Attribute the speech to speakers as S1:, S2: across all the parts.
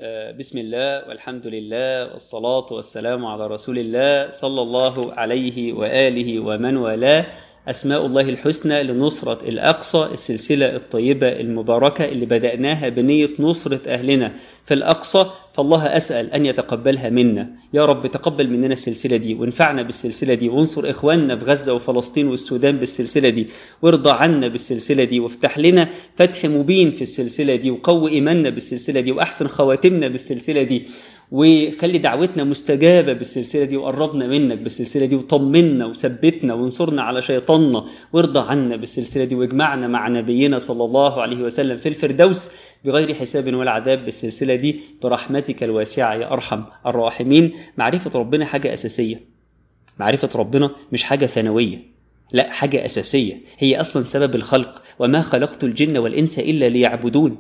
S1: بسم الله والحمد لله والصلاة والسلام على رسول الله صلى الله عليه وآله ومن والاه أسماء الله الحسنى لنصرة الأقصى السلسلة الطيبة المباركة اللي بدأناها بنية نصرة أهلنا في الأقصى فالله أسأل أن يتقبلها منا يا رب تقبل مننا السلسلة دي وانفعنا بالسلسلة دي وانصر إخواننا في غزة وفلسطين والسودان بالسلسلة دي وارضى عنا بالسلسلة دي وافتح لنا فتح مبين في السلسلة دي وقوي إيماننا بالسلسلة دي وأحسن خواتمنا بالسلسلة دي وخلي دعوتنا مستجابة بالسلسلة دي وقربنا منك بالسلسلة دي وطمنا وثبتنا وانصرنا على شيطاننا وارضى عنا بالسلسلة دي واجمعنا مع نبينا صلى الله عليه وسلم في الفردوس بغير حساب ولا عذاب بالسلسلة دي برحمتك الواسعة يا أرحم الراحمين معرفة ربنا حاجة أساسية معرفة ربنا مش حاجة ثانوية لا حاجة أساسية هي أصلا سبب الخلق وما خلقت الجن والإنس إلا ليعبدون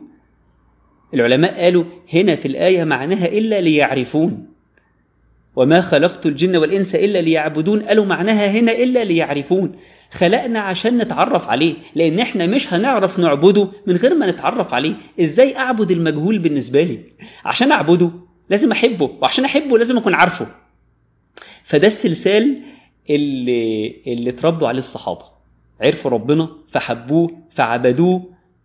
S1: العلماء قالوا هنا في الآية معناها إلا ليعرفون وما خلقت الجن والإنس إلا ليعبدون قالوا معناها هنا إلا ليعرفون خلقنا عشان نتعرف عليه لأن احنا مش هنعرف نعبده من غير ما نتعرف عليه إزاي أعبد المجهول بالنسبة لي عشان أعبده لازم أحبه وعشان أحبه لازم أكون عارفه فده السلسال اللي, اللي تربوا عليه الصحابة عرفوا ربنا فحبوه فعبدوه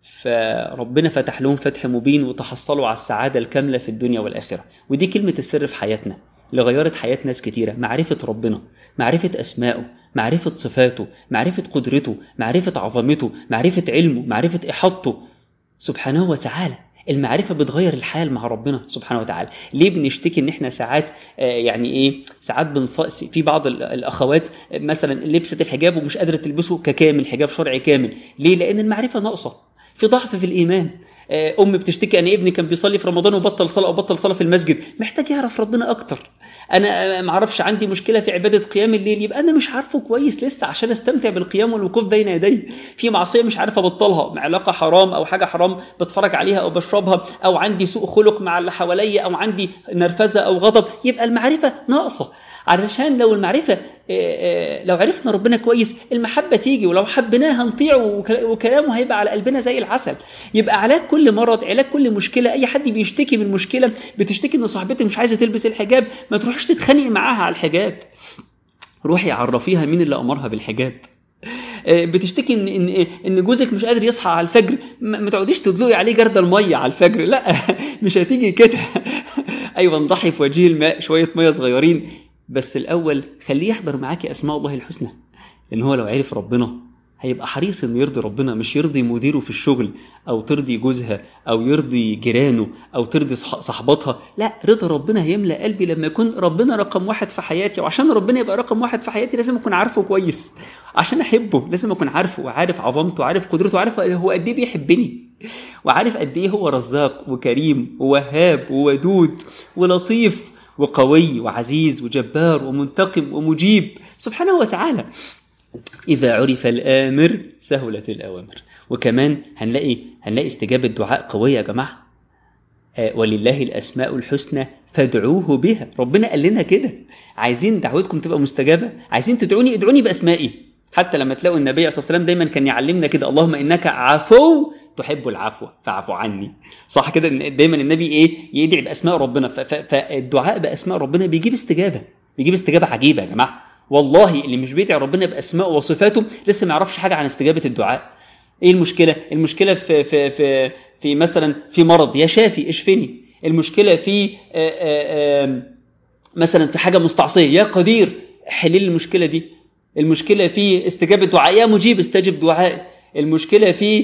S1: فربنا فتح لهم فتح مبين وتحصلوا على السعادة الكاملة في الدنيا والآخرة ودي كلمة السر في حياتنا اللي غيرت حياة ناس كتيرة معرفة ربنا معرفة أسمائه معرفة صفاته معرفة قدرته معرفة عظمته معرفة علمه معرفة إحاطته سبحانه وتعالى المعرفة بتغير الحال مع ربنا سبحانه وتعالى ليه بنشتكي ان احنا ساعات آه يعني ايه ساعات بنص في بعض الاخوات مثلا لبست الحجاب ومش قادرة تلبسه ككامل حجاب شرعي كامل ليه لان المعرفة ناقصة في ضعف في الإيمان أم بتشتكي أن ابني كان بيصلي في رمضان وبطل صلاة أو بطل صلاة في المسجد محتاج يعرف ربنا أكتر أنا ما اعرفش عندي مشكلة في عبادة قيام الليل يبقى أنا مش عارفه كويس لسه عشان أستمتع بالقيام والوقوف بين يديه في معصية مش عارف أبطلها علاقة حرام أو حاجة حرام بتفرج عليها أو بشربها أو عندي سوء خلق مع اللي حواليا أو عندي نرفزة أو غضب يبقى المعرفة ناقصة علشان لو المعرفة لو عرفنا ربنا كويس المحبة تيجي ولو حبناه هنطيعه وكلامه هيبقى على قلبنا زي العسل يبقى علاج كل مرض علاج كل مشكلة أي حد بيشتكي من مشكلة بتشتكي إن صاحبتي مش عايزة تلبس الحجاب ما تروحش تتخانق معاها على الحجاب روحي عرفيها مين اللي أمرها بالحجاب بتشتكي ان ان ان جوزك مش قادر يصحى على الفجر ما تقعديش تدلقي عليه جرد الميه على الفجر لا مش هتيجي كده ايوه انضحي في وجيه الماء شويه ميه صغيرين بس الأول خليه يحضر معاكي أسماء الله الحسنى لأن هو لو عرف ربنا هيبقى حريص إنه يرضي ربنا مش يرضي مديره في الشغل أو ترضي جوزها أو يرضي جيرانه أو ترضي صاحباتها لا رضا ربنا هيملأ قلبي لما يكون ربنا رقم واحد في حياتي وعشان ربنا يبقى رقم واحد في حياتي لازم أكون عارفه كويس عشان أحبه لازم أكون عارفه وعارف عظمته وعارف قدرته وعارف هو قد إيه بيحبني وعارف قد إيه هو رزاق وكريم ووهاب وودود ولطيف وقوي وعزيز وجبار ومنتقم ومجيب سبحانه وتعالى إذا عرف الآمر سهلت الأوامر وكمان هنلاقي هنلاقي استجابة دعاء قوية يا جماعة آه ولله الأسماء الحسنى فادعوه بها ربنا قال لنا كده عايزين دعوتكم تبقى مستجابة عايزين تدعوني ادعوني بأسمائي حتى لما تلاقوا النبي صلى الله عليه وسلم دايما كان يعلمنا كده اللهم إنك عفو تحب العفو فاعف عني صح كده دايما النبي ايه يدعي باسماء ربنا فالدعاء باسماء ربنا بيجيب استجابه بيجيب استجابه عجيبه يا جماعه والله اللي مش بيدعي ربنا باسماء وصفاته لسه ما يعرفش حاجه عن استجابه الدعاء ايه المشكله المشكله في في في في مثلا في مرض يا شافي اشفني المشكله في آآ آآ مثلا في حاجه مستعصيه يا قدير حل لي المشكله دي المشكله في استجابه دعاء يا مجيب استجب دعائي المشكلة في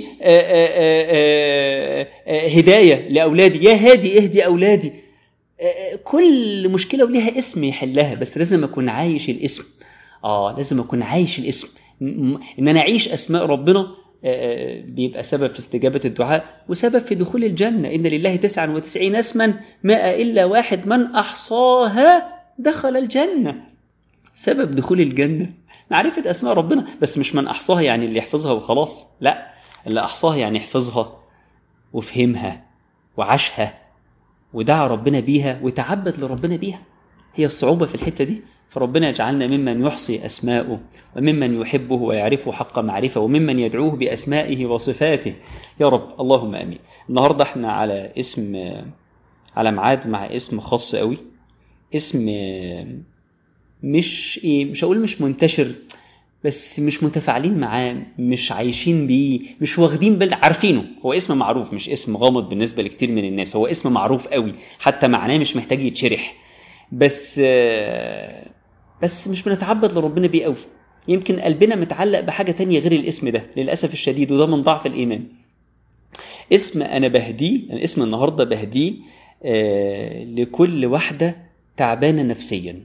S1: هداية لأولادي يا هادي اهدي أولادي كل مشكلة وليها اسم يحلها بس لازم أكون عايش الاسم آه لازم أكون عايش الاسم إن أنا أعيش أسماء ربنا بيبقى سبب في استجابة الدعاء وسبب في دخول الجنة إن لله تسعا وتسعين اسما ماء إلا واحد من أحصاها دخل الجنة سبب دخول الجنة معرفة أسماء ربنا بس مش من أحصاها يعني اللي يحفظها وخلاص لا اللي أحصاها يعني يحفظها وفهمها وعاشها ودعا ربنا بيها وتعبد لربنا بيها هي الصعوبة في الحتة دي فربنا يجعلنا ممن يحصي أسماءه وممن يحبه ويعرفه حق معرفة وممن يدعوه بأسمائه وصفاته يا رب اللهم أمين النهاردة احنا على اسم على ميعاد مع اسم خاص قوي اسم آه، مش ايه مش هقول مش منتشر بس مش متفاعلين معاه مش عايشين بيه مش واخدين بال عارفينه هو اسم معروف مش اسم غامض بالنسبه لكتير من الناس هو اسم معروف قوي حتى معناه مش محتاج يتشرح بس آه، بس مش بنتعبد لربنا بيه قوي يمكن قلبنا متعلق بحاجه تانية غير الاسم ده للاسف الشديد وده من ضعف الايمان اسم انا بهديه يعني اسم النهارده بهديه آه، لكل واحده تعبانه نفسيا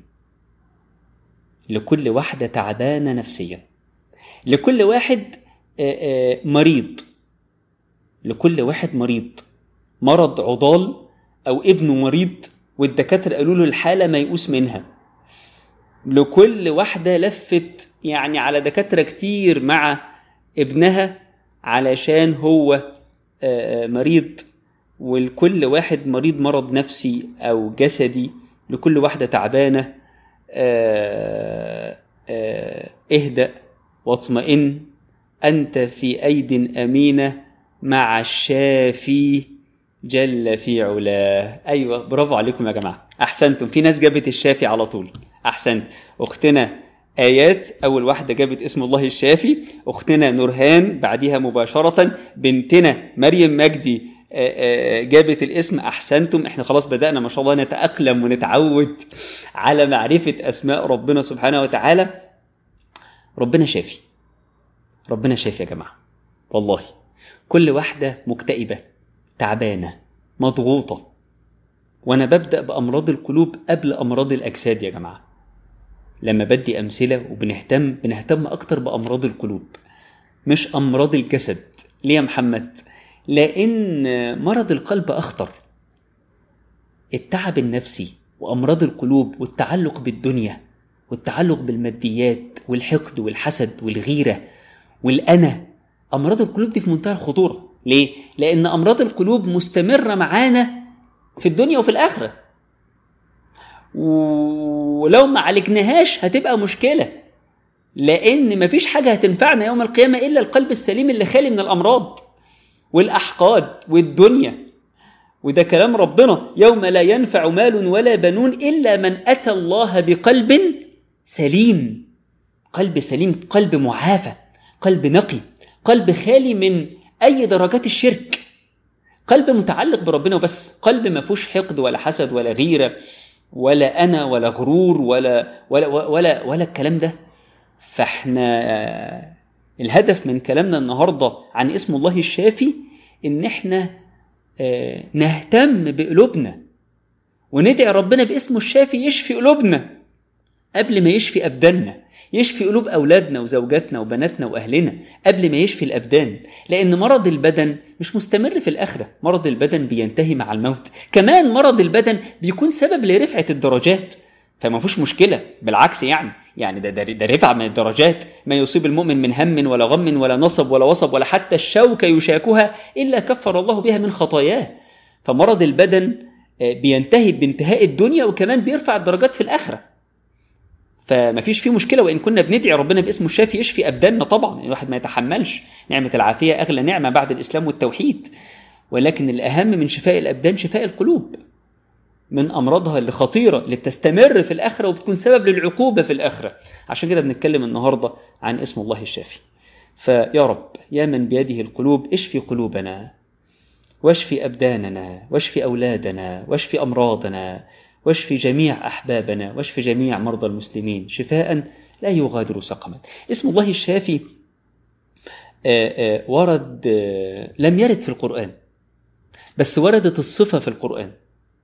S1: لكل واحده تعبانه نفسيا لكل واحد آه، آه، مريض لكل واحد مريض مرض عضال او ابنه مريض والدكاتره قالوا له الحاله ميؤوس منها لكل واحده لفت يعني على دكاتره كتير مع ابنها علشان هو آه، آه، مريض ولكل واحد مريض مرض نفسي او جسدي لكل واحده تعبانه آه، آه، اهدأ واطمئن أنت في أيد أمينة مع الشافي جل في علاه أيوة برافو عليكم يا جماعة أحسنتم في ناس جابت الشافي على طول أحسنت أختنا آيات أول واحدة جابت اسم الله الشافي أختنا نورهان بعديها مباشرة بنتنا مريم مجدي آه، آه، جابت الاسم أحسنتم احنا خلاص بدأنا ما شاء الله نتأقلم ونتعود على معرفة أسماء ربنا سبحانه وتعالى ربنا شافي ربنا شافي يا جماعة والله كل واحدة مكتئبة تعبانة مضغوطة وأنا ببدأ بأمراض القلوب قبل أمراض الأجساد يا جماعة لما بدي أمثلة وبنهتم بنهتم أكتر بأمراض القلوب مش أمراض الجسد ليه يا محمد؟ لأن مرض القلب أخطر التعب النفسي وأمراض القلوب والتعلق بالدنيا والتعلق بالماديات والحقد والحسد والغيرة والأنا أمراض القلوب دي في منتهى الخطورة ليه؟ لأن أمراض القلوب مستمرة معانا في الدنيا وفي الآخرة ولو ما عالجناهاش هتبقى مشكلة لأن مفيش حاجة هتنفعنا يوم القيامة إلا القلب السليم اللي خالي من الأمراض والأحقاد والدنيا وده كلام ربنا يوم لا ينفع مال ولا بنون إلا من أتى الله بقلب سليم قلب سليم قلب معافى قلب نقي قلب خالي من أي درجات الشرك قلب متعلق بربنا وبس قلب ما فيهوش حقد ولا حسد ولا غيرة ولا أنا ولا غرور ولا ولا ولا ولا الكلام ده فاحنا الهدف من كلامنا النهارده عن اسم الله الشافي ان احنا آه، نهتم بقلوبنا وندعي ربنا باسمه الشافي يشفي قلوبنا قبل ما يشفي ابداننا يشفي قلوب اولادنا وزوجاتنا وبناتنا واهلنا قبل ما يشفي الابدان لان مرض البدن مش مستمر في الاخره مرض البدن بينتهي مع الموت كمان مرض البدن بيكون سبب لرفعه الدرجات فما فيش مشكله بالعكس يعني يعني ده ده, ده رفع من الدرجات ما يصيب المؤمن من هم ولا غم ولا نصب ولا وصب ولا حتى الشوكه يشاكها الا كفر الله بها من خطاياه فمرض البدن آه، بينتهي بانتهاء الدنيا وكمان بيرفع الدرجات في الاخره فما فيش فيه مشكله وان كنا بندعي ربنا باسمه الشافي يشفي ابداننا طبعا الواحد ما يتحملش نعمه العافيه اغلى نعمه بعد الاسلام والتوحيد ولكن الاهم من شفاء الابدان شفاء القلوب من امراضها اللي خطيره اللي بتستمر في الاخره وبتكون سبب للعقوبه في الاخره عشان كده بنتكلم النهارده عن اسم الله الشافي فيا رب يا من بيده القلوب اشفي قلوبنا واشفي ابداننا واشفي اولادنا واشفي امراضنا واشفي جميع احبابنا واشفي جميع مرضى المسلمين شفاء لا يغادر سقما اسم الله الشافي آه، آه، ورد آه، لم يرد في القران بس وردت الصفه في القران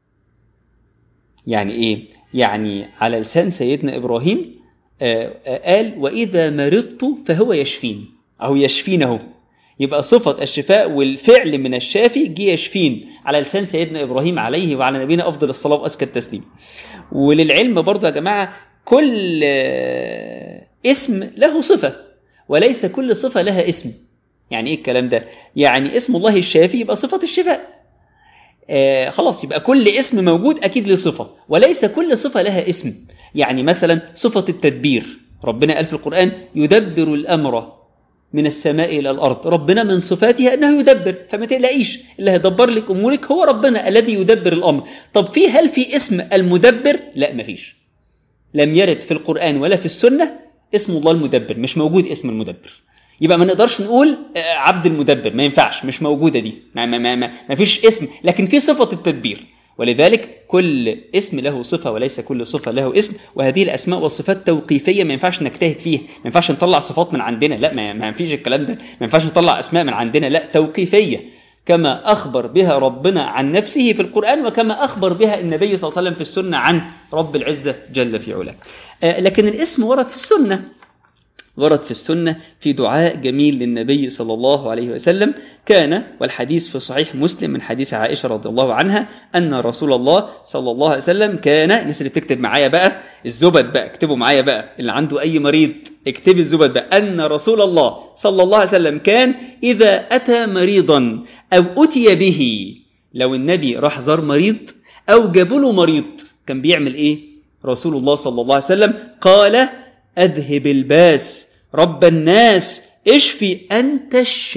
S1: يعني ايه يعني على لسان سيدنا ابراهيم آه، آه، قال واذا مرضت فهو يشفين او يشفينه يبقى صفة الشفاء والفعل من الشافي جه يشفين على لسان سيدنا إبراهيم عليه وعلى نبينا أفضل الصلاة وأزكى التسليم وللعلم برضه يا جماعة كل آه، اسم له صفة وليس كل صفة لها اسم يعني إيه الكلام ده؟ يعني اسم الله الشافي يبقى صفة الشفاء آه خلاص يبقى كل اسم موجود أكيد له صفة وليس كل صفة لها اسم يعني مثلا صفة التدبير ربنا قال في القرآن يدبر الأمر من السماء إلى الأرض ربنا من صفاته أنه يدبر فما تقلقيش اللي هيدبر لك أمورك هو ربنا الذي يدبر الأمر طب في هل في اسم المدبر لا مفيش لم يرد في القرآن ولا في السنة اسم الله المدبر مش موجود اسم المدبر يبقى ما نقدرش نقول عبد المدبر ما ينفعش مش موجودة دي ما, ما, ما, ما, ما فيش اسم لكن في صفة التدبير ولذلك كل اسم له صفة وليس كل صفة له اسم وهذه الأسماء والصفات توقيفية ما ينفعش نجتهد فيها ما ينفعش نطلع صفات من عندنا لا ما, ما فيش الكلام ده ما ينفعش نطلع أسماء من عندنا لا توقيفية كما أخبر بها ربنا عن نفسه في القرآن وكما أخبر بها النبي صلى الله عليه وسلم في السنة عن رب العزة جل في علاه لكن الاسم ورد في السنة ورد في السنة في دعاء جميل للنبي صلى الله عليه وسلم كان والحديث في صحيح مسلم من حديث عائشة رضي الله عنها أن رسول الله صلى الله عليه وسلم كان الناس اللي بتكتب معايا بقى الزبد بقى اكتبوا معايا بقى اللي عنده أي مريض اكتبي الزبد بقى أن رسول الله صلى الله عليه وسلم كان إذا أتى مريضا أو أتي به لو النبي راح زار مريض أو جابوا له مريض كان بيعمل إيه رسول الله صلى الله عليه وسلم قال أذهب الباس رب الناس اشفي أنت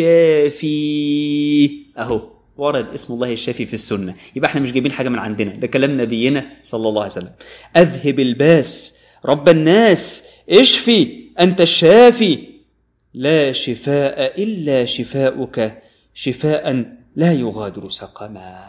S1: الشافي أهو ورد اسم الله الشافي في السنة يبقى احنا مش جايبين حاجة من عندنا ده كلام نبينا صلى الله عليه وسلم أذهب الباس رب الناس اشفي أنت الشافي لا شفاء إلا شفاؤك شفاء لا يغادر سقما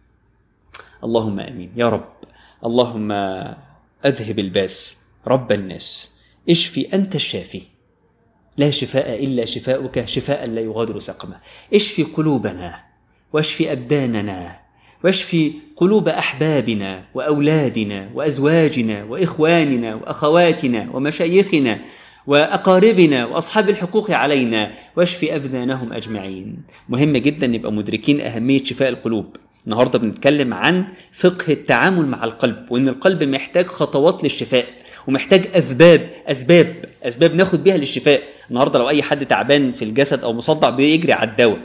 S1: اللهم امين يا رب اللهم اذهب الباس رب الناس اشفي انت الشافي لا شفاء الا شفاؤك شفاء لا يغادر سقما اشفي قلوبنا واشفي ابداننا واشفي قلوب احبابنا واولادنا وازواجنا واخواننا واخواتنا ومشايخنا وأقاربنا وأصحاب الحقوق علينا واشفي أبدانهم أجمعين مهم جدا نبقى مدركين أهمية شفاء القلوب النهاردة بنتكلم عن فقه التعامل مع القلب وإن القلب محتاج خطوات للشفاء ومحتاج أسباب أسباب أسباب ناخد بيها للشفاء النهاردة لو أي حد تعبان في الجسد أو مصدع بيجري على الدواء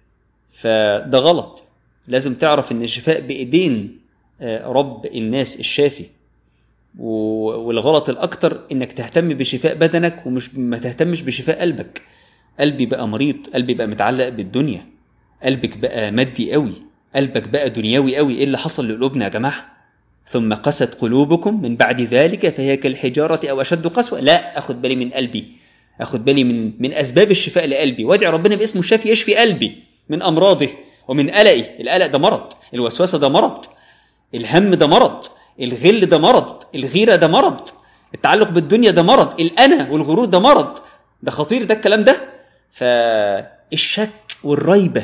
S1: فده غلط لازم تعرف إن الشفاء بإيدين رب الناس الشافي والغلط الأكتر إنك تهتم بشفاء بدنك ومش ما تهتمش بشفاء قلبك قلبي بقى مريض قلبي بقى متعلق بالدنيا قلبك بقى مادي قوي قلبك بقى دنيوي قوي ايه اللي حصل لقلوبنا يا جماعه ثم قست قلوبكم من بعد ذلك فهي كالحجاره او اشد قسوه لا اخد بالي من قلبي اخد بالي من من اسباب الشفاء لقلبي وادعي ربنا باسمه الشافي يشفي قلبي من امراضه ومن قلقي القلق ده مرض الوسوسه ده مرض الهم ده مرض الغل ده مرض الغيره ده مرض التعلق بالدنيا ده مرض الانا والغرور ده مرض ده خطير ده الكلام ده فالشك والريبه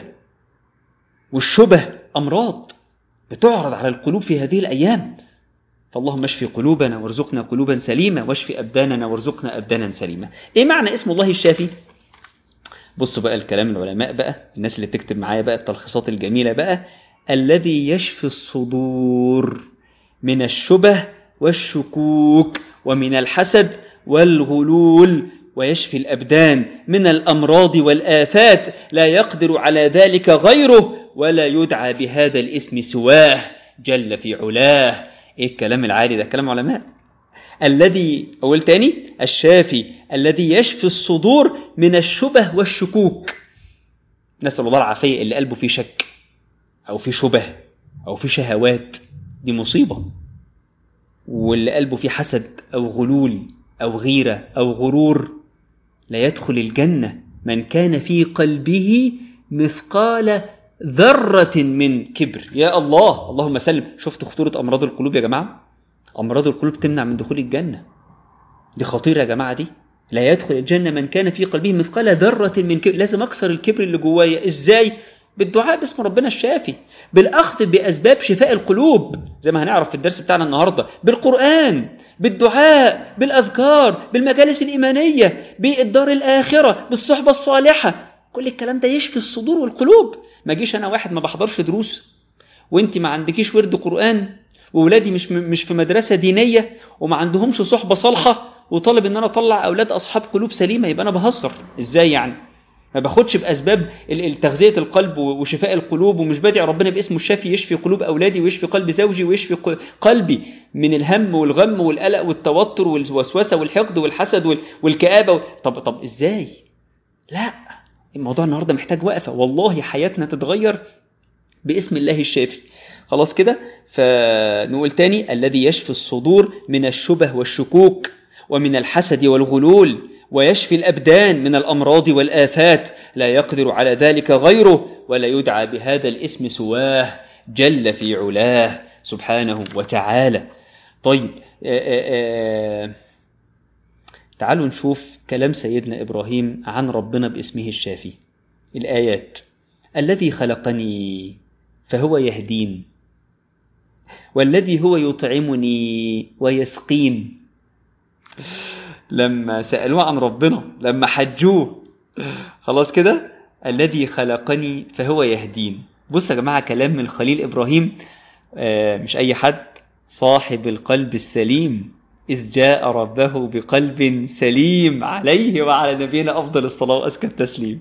S1: والشبه أمراض بتعرض على القلوب في هذه الأيام فاللهم اشفي قلوبنا وارزقنا قلوبا سليمة واشفي أبداننا وارزقنا أبدانا سليمة إيه معنى اسم الله الشافي؟ بصوا بقى الكلام العلماء بقى الناس اللي بتكتب معايا بقى التلخيصات الجميلة بقى الذي يشفي الصدور من الشبه والشكوك ومن الحسد والغلول ويشفي الأبدان من الأمراض والآفات لا يقدر على ذلك غيره ولا يدعى بهذا الاسم سواه جل في علاه ايه الكلام العالي ده كلام علماء الذي أول تاني الشافي الذي يشفي الصدور من الشبه والشكوك نسأل الله العافية اللي قلبه فيه شك أو فيه شبه أو فيه شهوات دي مصيبة واللي قلبه فيه حسد أو غلول أو غيرة أو غرور لا يدخل الجنة من كان في قلبه مثقال ذرة من كبر يا الله اللهم سلم شفت خطورة أمراض القلوب يا جماعة أمراض القلوب تمنع من دخول الجنة دي خطيرة يا جماعة دي لا يدخل الجنة من كان في قلبه مثقال ذرة من كبر لازم أكسر الكبر اللي جوايا إزاي بالدعاء باسم ربنا الشافي بالأخذ بأسباب شفاء القلوب زي ما هنعرف في الدرس بتاعنا النهاردة بالقرآن بالدعاء بالأذكار بالمجالس الإيمانية بالدار الآخرة بالصحبة الصالحة كل الكلام ده يشفي الصدور والقلوب ما اجيش انا واحد ما بحضرش دروس وانت ما عندكيش ورد قرآن وولادي مش مش في مدرسة دينية وما عندهمش صحبة صالحة وطالب ان انا اطلع اولاد اصحاب قلوب سليمة يبقى انا بهزر ازاي يعني ما باخدش باسباب تغذيه القلب وشفاء القلوب ومش بدعي ربنا باسمه الشافي يشفي قلوب اولادي ويشفي قلب زوجي ويشفي قلبي من الهم والغم والقلق والتوتر والوسوسه والحقد والحسد والكآبه طب طب ازاي لا الموضوع النهارده محتاج وقفه والله حياتنا تتغير باسم الله الشافي خلاص كده فنقول تاني الذي يشفي الصدور من الشبه والشكوك ومن الحسد والغلول ويشفي الأبدان من الأمراض والآفات لا يقدر على ذلك غيره ولا يدعى بهذا الاسم سواه جل في علاه سبحانه وتعالى طيب آآ آآ تعالوا نشوف كلام سيدنا إبراهيم عن ربنا باسمه الشافي الآيات الذي خلقني فهو يهدين والذي هو يطعمني ويسقين لما سألوه عن ربنا لما حجوه خلاص كده الذي خلقني فهو يهدين بص يا جماعة كلام من خليل إبراهيم آه مش أي حد صاحب القلب السليم إذ جاء ربه بقلب سليم عليه وعلى نبينا أفضل الصلاة وأزكى التسليم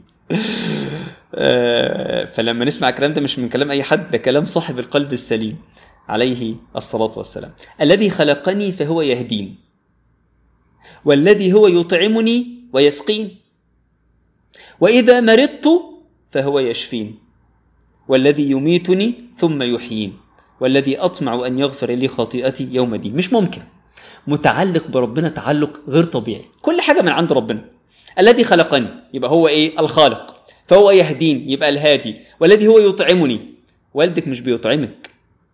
S1: آه فلما نسمع الكلام ده مش من كلام أي حد ده كلام صاحب القلب السليم عليه الصلاة والسلام الذي خلقني فهو يهدين والذي هو يطعمني ويسقين وإذا مرضت فهو يشفين والذي يميتني ثم يحيين والذي أطمع أن يغفر لي خطيئتي يوم الدين مش ممكن متعلق بربنا تعلق غير طبيعي كل حاجة من عند ربنا الذي خلقني يبقى هو إيه الخالق فهو يهدين يبقى الهادي والذي هو يطعمني والدك مش بيطعمك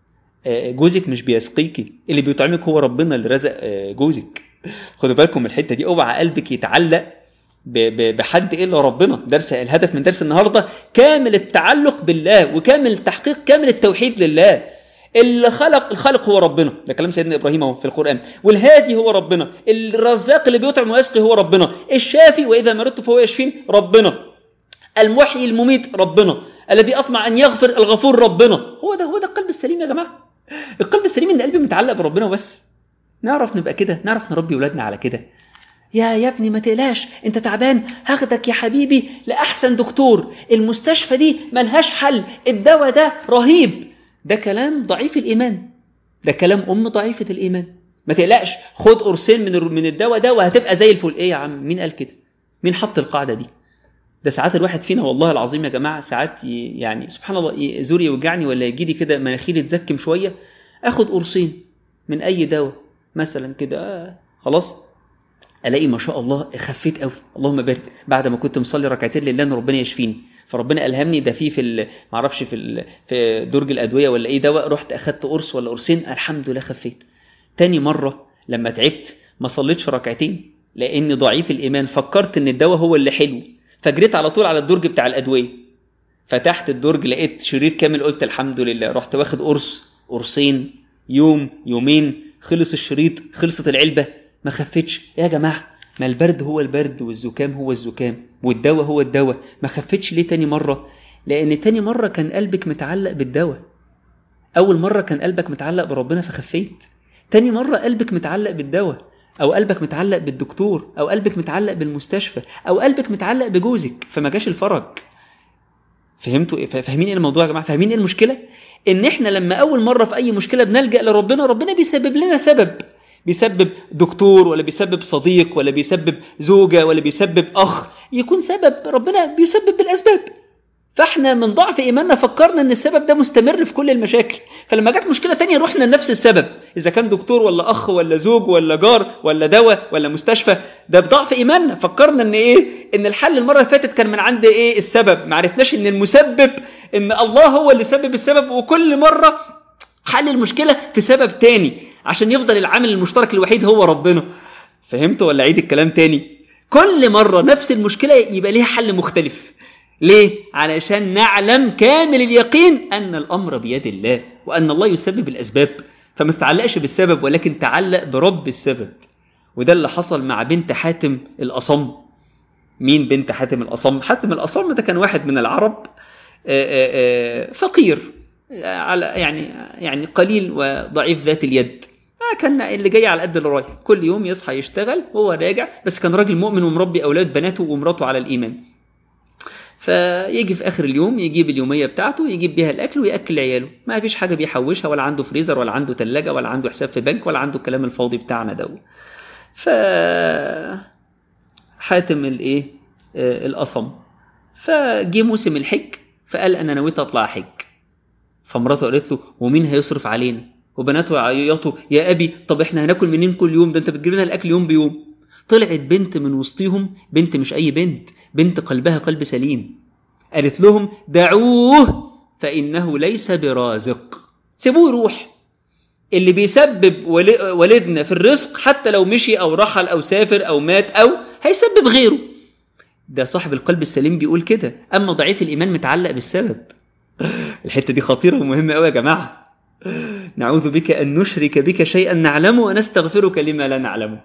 S1: جوزك مش بيسقيكي اللي بيطعمك هو ربنا اللي رزق جوزك خدوا بالكم من الحته دي اوعى قلبك يتعلق بحد الا ربنا درس الهدف من درس النهارده كامل التعلق بالله وكامل التحقيق كامل التوحيد لله اللي خلق الخالق هو ربنا ده كلام سيدنا ابراهيم اهو في القران والهادي هو ربنا الرزاق اللي بيطعم ويسقي هو ربنا الشافي واذا مرضت فهو يشفين ربنا المحيي المميت ربنا الذي اطمع ان يغفر الغفور ربنا هو ده هو ده القلب السليم يا جماعه القلب السليم ان قلبي متعلق بربنا بس نعرف نبقى كده نعرف نربي ولادنا على كده يا يا ابني ما تقلقش انت تعبان هاخدك يا حبيبي لاحسن دكتور المستشفى دي ملهاش حل الدواء ده رهيب ده كلام ضعيف الايمان ده كلام ام ضعيفه الايمان ما تقلقش خد قرصين من من الدواء ده وهتبقى زي الفل ايه يا عم مين قال كده مين حط القاعده دي ده ساعات الواحد فينا والله العظيم يا جماعه ساعات يعني سبحان الله زوري يوجعني ولا يجي لي كده مناخيري تزكم شويه اخد قرصين من اي دواء مثلا كده آه خلاص الاقي ما شاء الله خفيت قوي اللهم بارك بعد ما كنت مصلي ركعتين لله ان ربنا يشفيني فربنا الهمني ده في في ما اعرفش في ال... في درج الادويه ولا ايه دواء رحت اخدت قرص ولا قرصين الحمد لله خفيت تاني مره لما تعبت ما صليتش ركعتين لاني ضعيف الايمان فكرت ان الدواء هو اللي حلو فجريت على طول على الدرج بتاع الادويه فتحت الدرج لقيت شريط كامل قلت الحمد لله رحت واخد قرص قرصين يوم يومين خلص الشريط خلصت العلبة ما خفتش يا جماعة ما البرد هو البرد والزكام هو الزكام والدواء هو الدواء ما خفتش ليه تاني مرة لأن تاني مرة كان قلبك متعلق بالدواء أول مرة كان قلبك متعلق بربنا فخفيت تاني مرة قلبك متعلق بالدواء أو قلبك متعلق بالدكتور أو قلبك متعلق بالمستشفى أو قلبك متعلق بجوزك فما جاش الفرج فهمتوا فاهمين ايه الموضوع يا جماعه فاهمين ايه المشكله ان احنا لما اول مره في اي مشكله بنلجا لربنا ربنا بيسبب لنا سبب بيسبب دكتور ولا بيسبب صديق ولا بيسبب زوجه ولا بيسبب اخ يكون سبب ربنا بيسبب بالاسباب فاحنا من ضعف ايماننا فكرنا ان السبب ده مستمر في كل المشاكل فلما جت مشكله تانية رحنا لنفس السبب اذا كان دكتور ولا اخ ولا زوج ولا جار ولا دواء ولا مستشفى ده بضعف ايماننا فكرنا ان ايه ان الحل المره اللي فاتت كان من عند ايه السبب ما عرفناش ان المسبب ان الله هو اللي سبب السبب وكل مره حل المشكله في سبب تاني عشان يفضل العامل المشترك الوحيد هو ربنا فهمتوا ولا عيد الكلام تاني كل مره نفس المشكله يبقى ليها حل مختلف ليه؟ علشان نعلم كامل اليقين أن الأمر بيد الله وأن الله يسبب الأسباب فما تتعلقش بالسبب ولكن تعلق برب السبب وده اللي حصل مع بنت حاتم الأصم مين بنت حاتم الأصم؟ حاتم الأصم ده كان واحد من العرب فقير على يعني يعني قليل وضعيف ذات اليد كان اللي جاي على قد اللي رايح كل يوم يصحى يشتغل وهو راجع بس كان راجل مؤمن ومربي أولاد بناته ومراته على الإيمان فيجي في اخر اليوم يجيب اليوميه بتاعته يجيب بيها الاكل وياكل عياله ما فيش حاجه بيحوشها ولا عنده فريزر ولا عنده ثلاجه ولا عنده حساب في بنك ولا عنده الكلام الفاضي بتاعنا ده ف حاتم الايه آه، الأصم فجه موسم الحج فقال أنا نويت أطلع حج فمراته قالت له ومين هيصرف علينا وبناته يعيطوا يا أبي طب إحنا هناكل منين كل يوم ده أنت بتجيب لنا الأكل يوم بيوم طلعت بنت من وسطهم بنت مش أي بنت بنت قلبها قلب سليم قالت لهم دعوه فإنه ليس برازق سيبوه يروح اللي بيسبب ول- والدنا في الرزق حتى لو مشي أو رحل أو سافر أو مات أو هيسبب غيره ده صاحب القلب السليم بيقول كده أما ضعيف الإيمان متعلق بالسبب الحتة دي خطيرة ومهمة أوي يا جماعة نعوذ بك أن نشرك بك شيئا نعلمه ونستغفرك لما لا نعلمه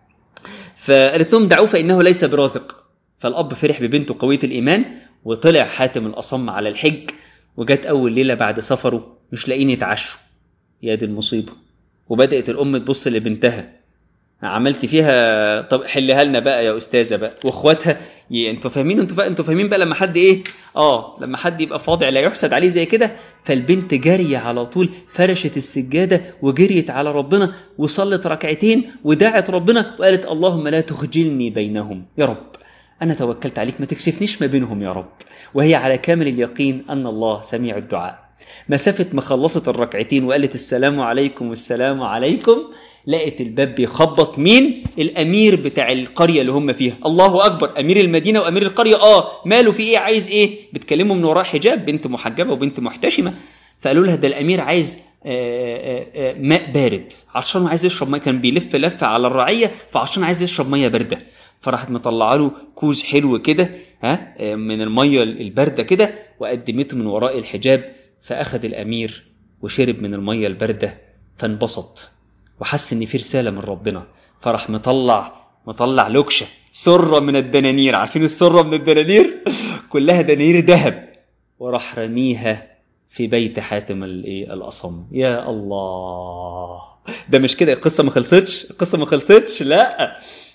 S1: فقالت لهم دعوه فإنه ليس برازق فالأب فرح ببنته قوية الإيمان وطلع حاتم الأصم على الحج وجت أول ليلة بعد سفره مش لاقيين يتعشوا يا دي المصيبة وبدأت الأم تبص لبنتها عملت فيها طب حلها لنا بقى يا استاذه بقى واخواتها ي- انتوا فاهمين انتوا فا... انتوا فاهمين بقى لما حد ايه اه لما حد يبقى فاضع لا يحسد عليه زي كده فالبنت جاريه على طول فرشت السجاده وجريت على ربنا وصلت ركعتين ودعت ربنا وقالت اللهم لا تخجلني بينهم يا رب انا توكلت عليك ما تكسفنيش ما بينهم يا رب وهي على كامل اليقين ان الله سميع الدعاء مسافه ما خلصت الركعتين وقالت السلام عليكم والسلام عليكم لقت الباب بيخبط مين الامير بتاع القريه اللي هم فيها الله اكبر امير المدينه وامير القريه اه ماله في ايه عايز ايه بتكلمه من وراء حجاب بنت محجبه وبنت محتشمه فقالوا لها ده الامير عايز آه، آه، آه، ماء بارد عشان عايز يشرب ميه كان بيلف لفه على الرعيه فعشان عايز يشرب ميه بارده فراحت مطلعه له كوز حلو كده ها آه، من الميه البارده كده وقدمته من وراء الحجاب فاخذ الامير وشرب من الميه البارده فانبسط وحس ان في رساله من ربنا فراح مطلع مطلع لوكشه سره من الدنانير عارفين السره من الدنانير كلها دنانير ذهب وراح رميها في بيت حاتم الايه الاصم يا الله ده مش كده القصه ما خلصتش القصه ما خلصتش لا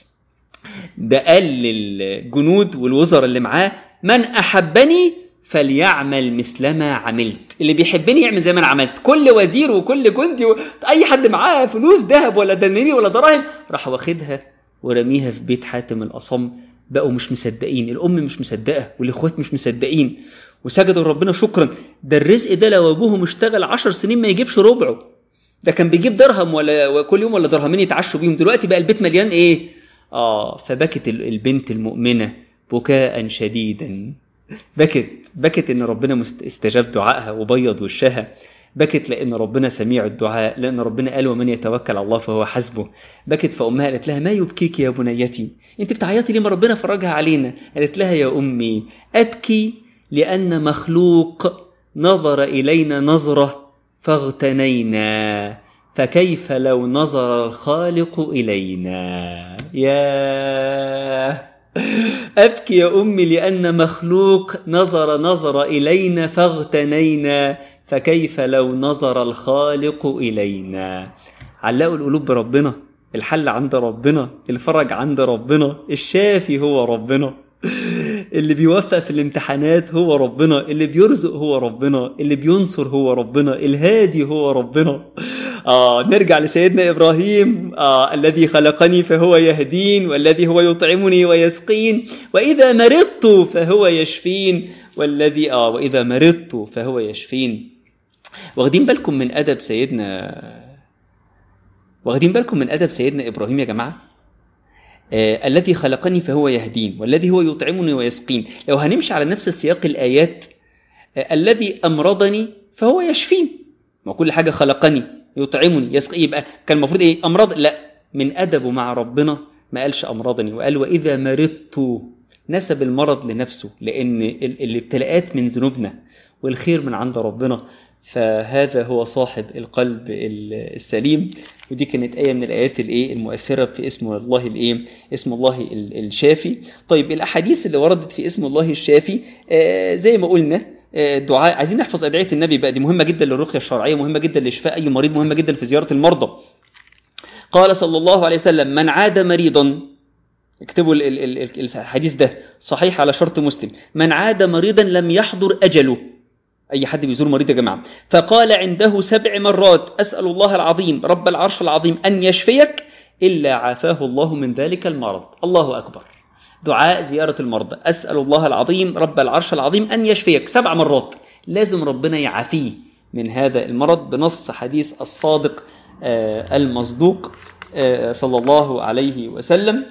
S1: ده قال للجنود والوزراء اللي معاه من احبني فليعمل مثلما عملت اللي بيحبني يعمل زي ما انا عملت كل وزير وكل جندي و... اي حد معاه فلوس ذهب ولا دنانير ولا دراهم راح واخدها ورميها في بيت حاتم الاصم بقوا مش مصدقين الام مش مصدقه والاخوات مش مصدقين وسجدوا لربنا شكرا ده الرزق ده لو ابوهم اشتغل عشر سنين ما يجيبش ربعه ده كان بيجيب درهم ولا كل يوم ولا درهمين يتعشوا بيهم دلوقتي بقى البيت مليان ايه اه فبكت ال- البنت المؤمنه بكاء شديدا بكت بكت ان ربنا مست- استجاب دعائها وبيض وشها بكت لان ربنا سميع الدعاء لان ربنا قال ومن يتوكل على الله فهو حسبه بكت فامها قالت لها ما يبكيك يا بنيتي انت بتعيطي ليه ما ربنا فرجها علينا قالت لها يا امي ابكي لان مخلوق نظر الينا نظره فاغتنينا فكيف لو نظر الخالق الينا يا أبكي يا أمي لأن مخلوق نظر نظر إلينا فاغتنينا فكيف لو نظر الخالق إلينا علقوا القلوب بربنا الحل عند ربنا الفرج عند ربنا الشافي هو ربنا اللي بيوفق في الامتحانات هو ربنا اللي بيرزق هو ربنا اللي بينصر هو ربنا الهادي هو ربنا آه نرجع لسيدنا إبراهيم آه الذي خلقني فهو يهدين والذي هو يطعمني ويسقين وإذا مرضت فهو يشفين والذي آه وإذا مرضت فهو يشفين واخدين بالكم من أدب سيدنا واخدين بالكم من أدب سيدنا إبراهيم يا جماعة آه الذي خلقني فهو يهدين والذي هو يطعمني ويسقين لو هنمشي على نفس السياق الآيات آه الذي أمرضني فهو يشفين ما كل حاجة خلقني يطعمني يسقي يبقى كان المفروض ايه امراض لا من ادبه مع ربنا ما قالش امراضني وقال واذا مرضت نسب المرض لنفسه لان ال- الابتلاءات من ذنوبنا والخير من عند ربنا فهذا هو صاحب القلب ال- السليم ودي كانت آية من الآيات الإيه المؤثرة في اسم الله الإيه اسم الله ال- الشافي طيب الأحاديث اللي وردت في اسم الله الشافي آه زي ما قلنا آه، دعاء عايزين نحفظ أدعية النبي بقى دي مهمة جدا للرقية الشرعية مهمة جدا لشفاء أي مريض مهمة جدا في زيارة المرضى قال صلى الله عليه وسلم من عاد مريضا اكتبوا ال- ال- ال- الحديث ده صحيح على شرط مسلم من عاد مريضا لم يحضر أجله أي حد بيزور مريض يا جماعة فقال عنده سبع مرات أسأل الله العظيم رب العرش العظيم أن يشفيك إلا عافاه الله من ذلك المرض الله أكبر دعاء زيارة المرضى أسأل الله العظيم رب العرش العظيم أن يشفيك سبع مرات لازم ربنا يعافيه من هذا المرض بنص حديث الصادق المصدوق صلى الله عليه وسلم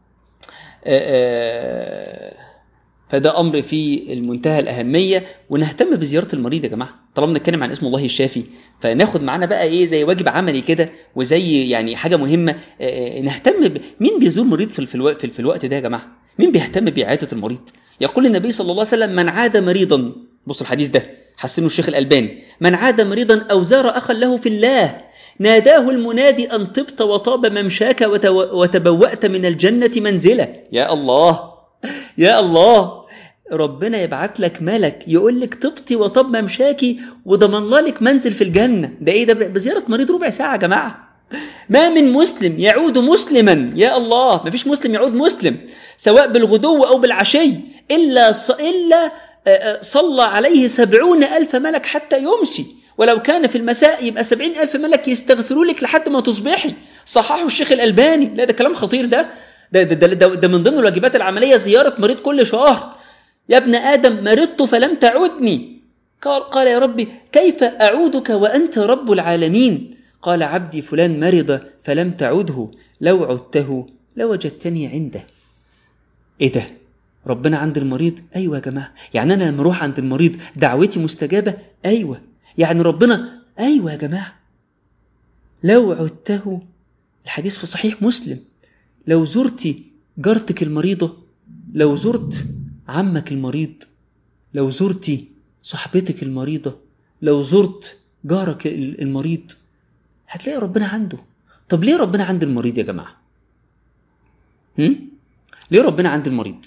S1: فده أمر في المنتهى الأهمية ونهتم بزيارة المريض يا جماعة طالما بنتكلم عن اسم الله الشافي فناخد معانا بقى ايه زي واجب عملي كده وزي يعني حاجة مهمة نهتم ب... مين بيزور مريض في, في, الوقت في الوقت ده يا جماعة مين بيهتم بعيادة المريض يقول النبي صلى الله عليه وسلم من عاد مريضا بص الحديث ده حسنه الشيخ الألباني من عاد مريضا أو زار أخا له في الله ناداه المنادي أن طبت وطاب ممشاك وتبوأت من الجنة منزلة يا الله يا الله ربنا يبعت لك ملك يقول لك طبتي وطب ممشاكي وضمن لك منزل في الجنة ده ايه ده بزيارة مريض ربع ساعة يا جماعة ما من مسلم يعود مسلما يا الله ما فيش مسلم يعود مسلم سواء بالغدو أو بالعشي إلا إلا صلى عليه سبعون ألف ملك حتى يمسي ولو كان في المساء يبقى سبعين ألف ملك يستغفروا لك لحد ما تصبحي صححه الشيخ الألباني لا ده كلام خطير ده ده, ده, ده, ده, ده من ضمن الواجبات العملية زيارة مريض كل شهر يا ابن آدم مرضت فلم تعدني قال, قال يا ربي كيف أعودك وأنت رب العالمين قال عبدي فلان مرض فلم تعده لو عدته لوجدتني عنده ايه ده ربنا عند المريض ايوه يا جماعه يعني انا لما اروح عند المريض دعوتي مستجابه ايوه يعني ربنا ايوه يا جماعه لو عدته الحديث في صحيح مسلم لو زرتي جارتك المريضه لو زرت عمك المريض لو زرتي صاحبتك المريضه لو زرت جارك المريض هتلاقي ربنا عنده طب ليه ربنا عند المريض يا جماعه هم؟ ليه ربنا عند المريض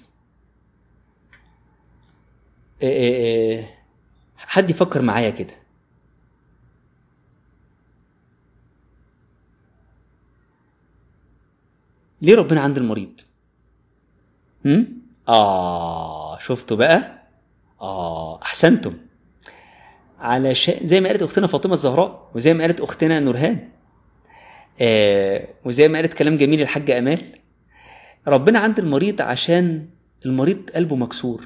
S1: إيه إيه حد يفكر معايا كده ليه ربنا عند المريض هم؟ آه شفتوا بقى آه أحسنتم علشان زي ما قالت أختنا فاطمة الزهراء وزي ما قالت أختنا نورهان آه وزي ما قالت كلام جميل الحاجة أمال ربنا عند المريض عشان المريض قلبه مكسور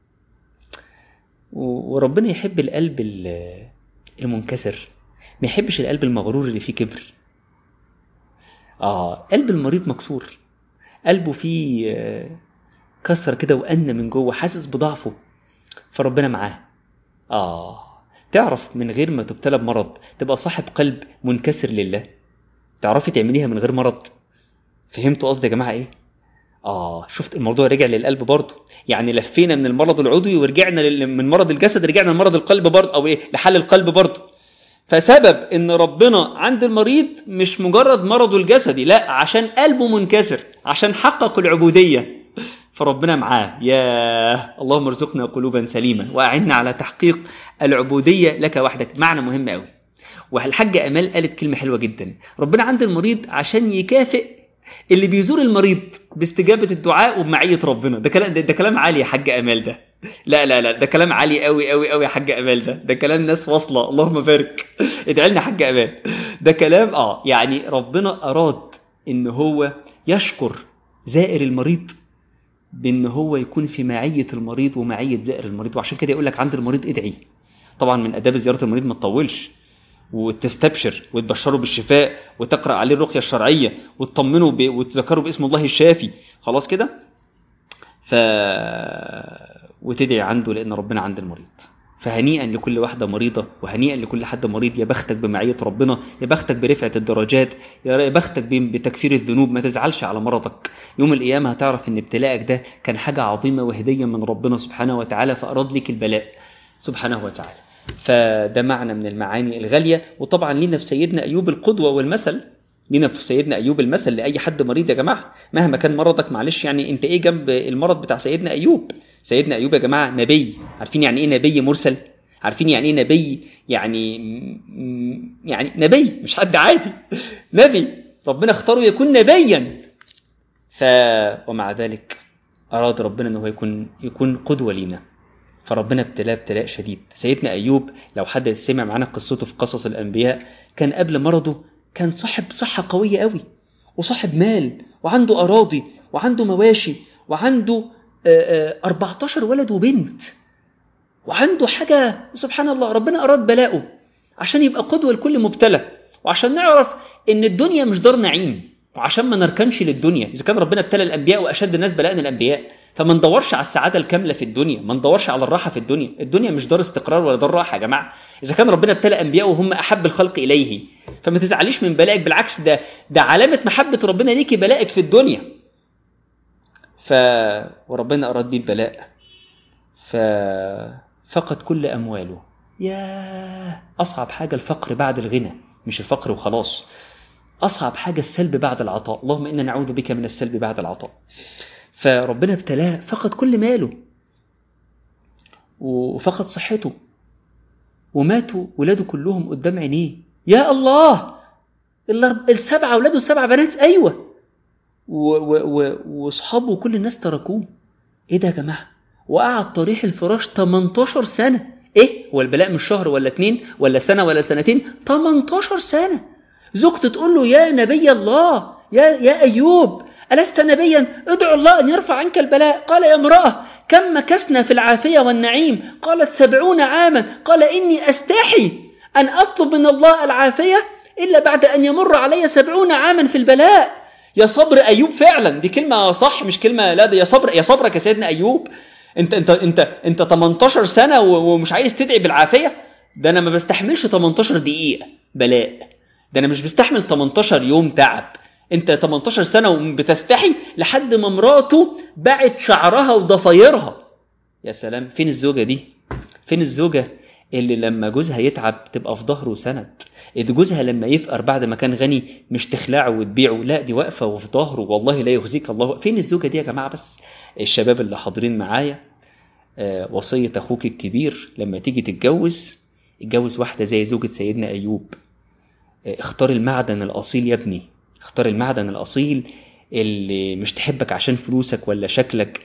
S1: وربنا يحب القلب المنكسر ما يحبش القلب المغرور اللي فيه كبر آه قلب المريض مكسور قلبه فيه آه كسر كده وأن من جوه حاسس بضعفه فربنا معاه آه تعرف من غير ما تبتلى بمرض تبقى صاحب قلب منكسر لله تعرفي تعمليها من غير مرض فهمتوا قصدي يا جماعة ايه اه شفت الموضوع رجع للقلب برضه يعني لفينا من المرض العضوي ورجعنا من مرض الجسد رجعنا لمرض القلب برضه او ايه لحل القلب برضه فسبب ان ربنا عند المريض مش مجرد مرضه الجسدي لا عشان قلبه منكسر عشان حقق العبودية فربنا معاه يا اللهم ارزقنا قلوبا سليمة وأعنا على تحقيق العبودية لك وحدك معنى مهم قوي والحاجة أمال قالت كلمة حلوة جدا ربنا عند المريض عشان يكافئ اللي بيزور المريض باستجابة الدعاء وبمعية ربنا ده كلام ده, ده كلام عالي يا حاج أمال ده لا لا لا ده كلام عالي قوي قوي قوي يا حاج أمال ده ده كلام ناس واصلة اللهم بارك ادعي لنا حاج أمال ده كلام اه يعني ربنا أراد ان هو يشكر زائر المريض بان هو يكون في معية المريض ومعية زائر المريض وعشان كده يقول لك عند المريض ادعي طبعا من آداب زيارة المريض ما تطولش وتستبشر وتبشره بالشفاء وتقرأ عليه الرقية الشرعية وتطمنه ب... وتذكره باسم الله الشافي خلاص كده ف وتدعي عنده لأن ربنا عند المريض فهنيئا لكل واحدة مريضة وهنيئا لكل حد مريض يا بختك بمعية ربنا يا بختك برفعة الدرجات يا بختك بتكفير الذنوب ما تزعلش على مرضك يوم القيامة هتعرف ان ابتلاءك ده كان حاجة عظيمة وهدية من ربنا سبحانه وتعالى فأراد لك البلاء سبحانه وتعالى فده معنى من المعاني الغالية وطبعا لينا في سيدنا أيوب القدوة والمثل لينا في سيدنا أيوب المثل لأي حد مريض يا جماعة مهما كان مرضك معلش يعني أنت إيه جنب المرض بتاع سيدنا أيوب سيدنا أيوب يا جماعة نبي عارفين يعني إيه نبي مرسل عارفين يعني إيه نبي يعني يعني نبي مش حد عادي نبي ربنا اختاره يكون نبيا ف ومع ذلك أراد ربنا أنه يكون يكون قدوة لينا فربنا ابتلاه ابتلاء شديد سيدنا أيوب لو حد سمع معانا قصته في قصص الأنبياء كان قبل مرضه كان صاحب صحة قوية قوي وصاحب مال وعنده أراضي وعنده مواشي وعنده آه، آه، 14 ولد وبنت وعنده حاجة سبحان الله ربنا أراد بلاؤه عشان يبقى قدوة لكل مبتلى وعشان نعرف إن الدنيا مش دار نعيم وعشان ما نركنش للدنيا إذا كان ربنا ابتلى الأنبياء وأشد الناس بلاء الأنبياء فما ندورش على السعادة الكاملة في الدنيا ما ندورش على الراحة في الدنيا الدنيا مش دار استقرار ولا دار راحة يا جماعة إذا كان ربنا ابتلى أنبياء وهم أحب الخلق إليه فما تزعليش من بلائك بالعكس ده ده علامة محبة ربنا ليكي بلائك في الدنيا ف وربنا أراد بيه البلاء ففقد كل أمواله يا أصعب حاجة الفقر بعد الغنى مش الفقر وخلاص أصعب حاجة السلب بعد العطاء اللهم إنا نعوذ بك من السلب بعد العطاء فربنا ابتلاه فقد كل ماله وفقد صحته وماتوا ولاده كلهم قدام عينيه يا الله الأرب- السبعة أولاده السبع بنات أيوة و- و- و- وأصحابه وكل الناس تركوه إيه ده يا جماعة وقعد طريح الفراش 18 سنة إيه هو البلاء مش شهر ولا اتنين ولا سنة ولا سنتين 18 سنة زوجته تقول له يا نبي الله يا يا أيوب ألست نبيا ادعو الله أن يرفع عنك البلاء قال يا امرأة كم مكثنا في العافية والنعيم قالت سبعون عاما قال إني أستحي أن أطلب من الله العافية إلا بعد أن يمر علي سبعون عاما في البلاء يا صبر أيوب فعلا دي كلمة صح مش كلمة لا ده يا صبر يا صبرك يا سيدنا أيوب أنت أنت أنت أنت 18 سنة و- ومش عايز تدعي بالعافية ده أنا ما بستحملش 18 دقيقة بلاء ده أنا مش بستحمل 18 يوم تعب انت 18 سنة وبتستحي لحد ما مراته باعت شعرها وضفايرها يا سلام فين الزوجة دي فين الزوجة اللي لما جوزها يتعب تبقى في ظهره سند إذ جوزها لما يفقر بعد ما كان غني مش تخلعه وتبيعه لا دي واقفة وفي ظهره والله لا يخزيك الله فين الزوجة دي يا جماعة بس الشباب اللي حاضرين معايا آه، وصية أخوك الكبير لما تيجي تتجوز اتجوز واحدة زي زوجة سيدنا أيوب آه، اختار المعدن الأصيل يا ابني اختار المعدن الأصيل اللي مش تحبك عشان فلوسك ولا شكلك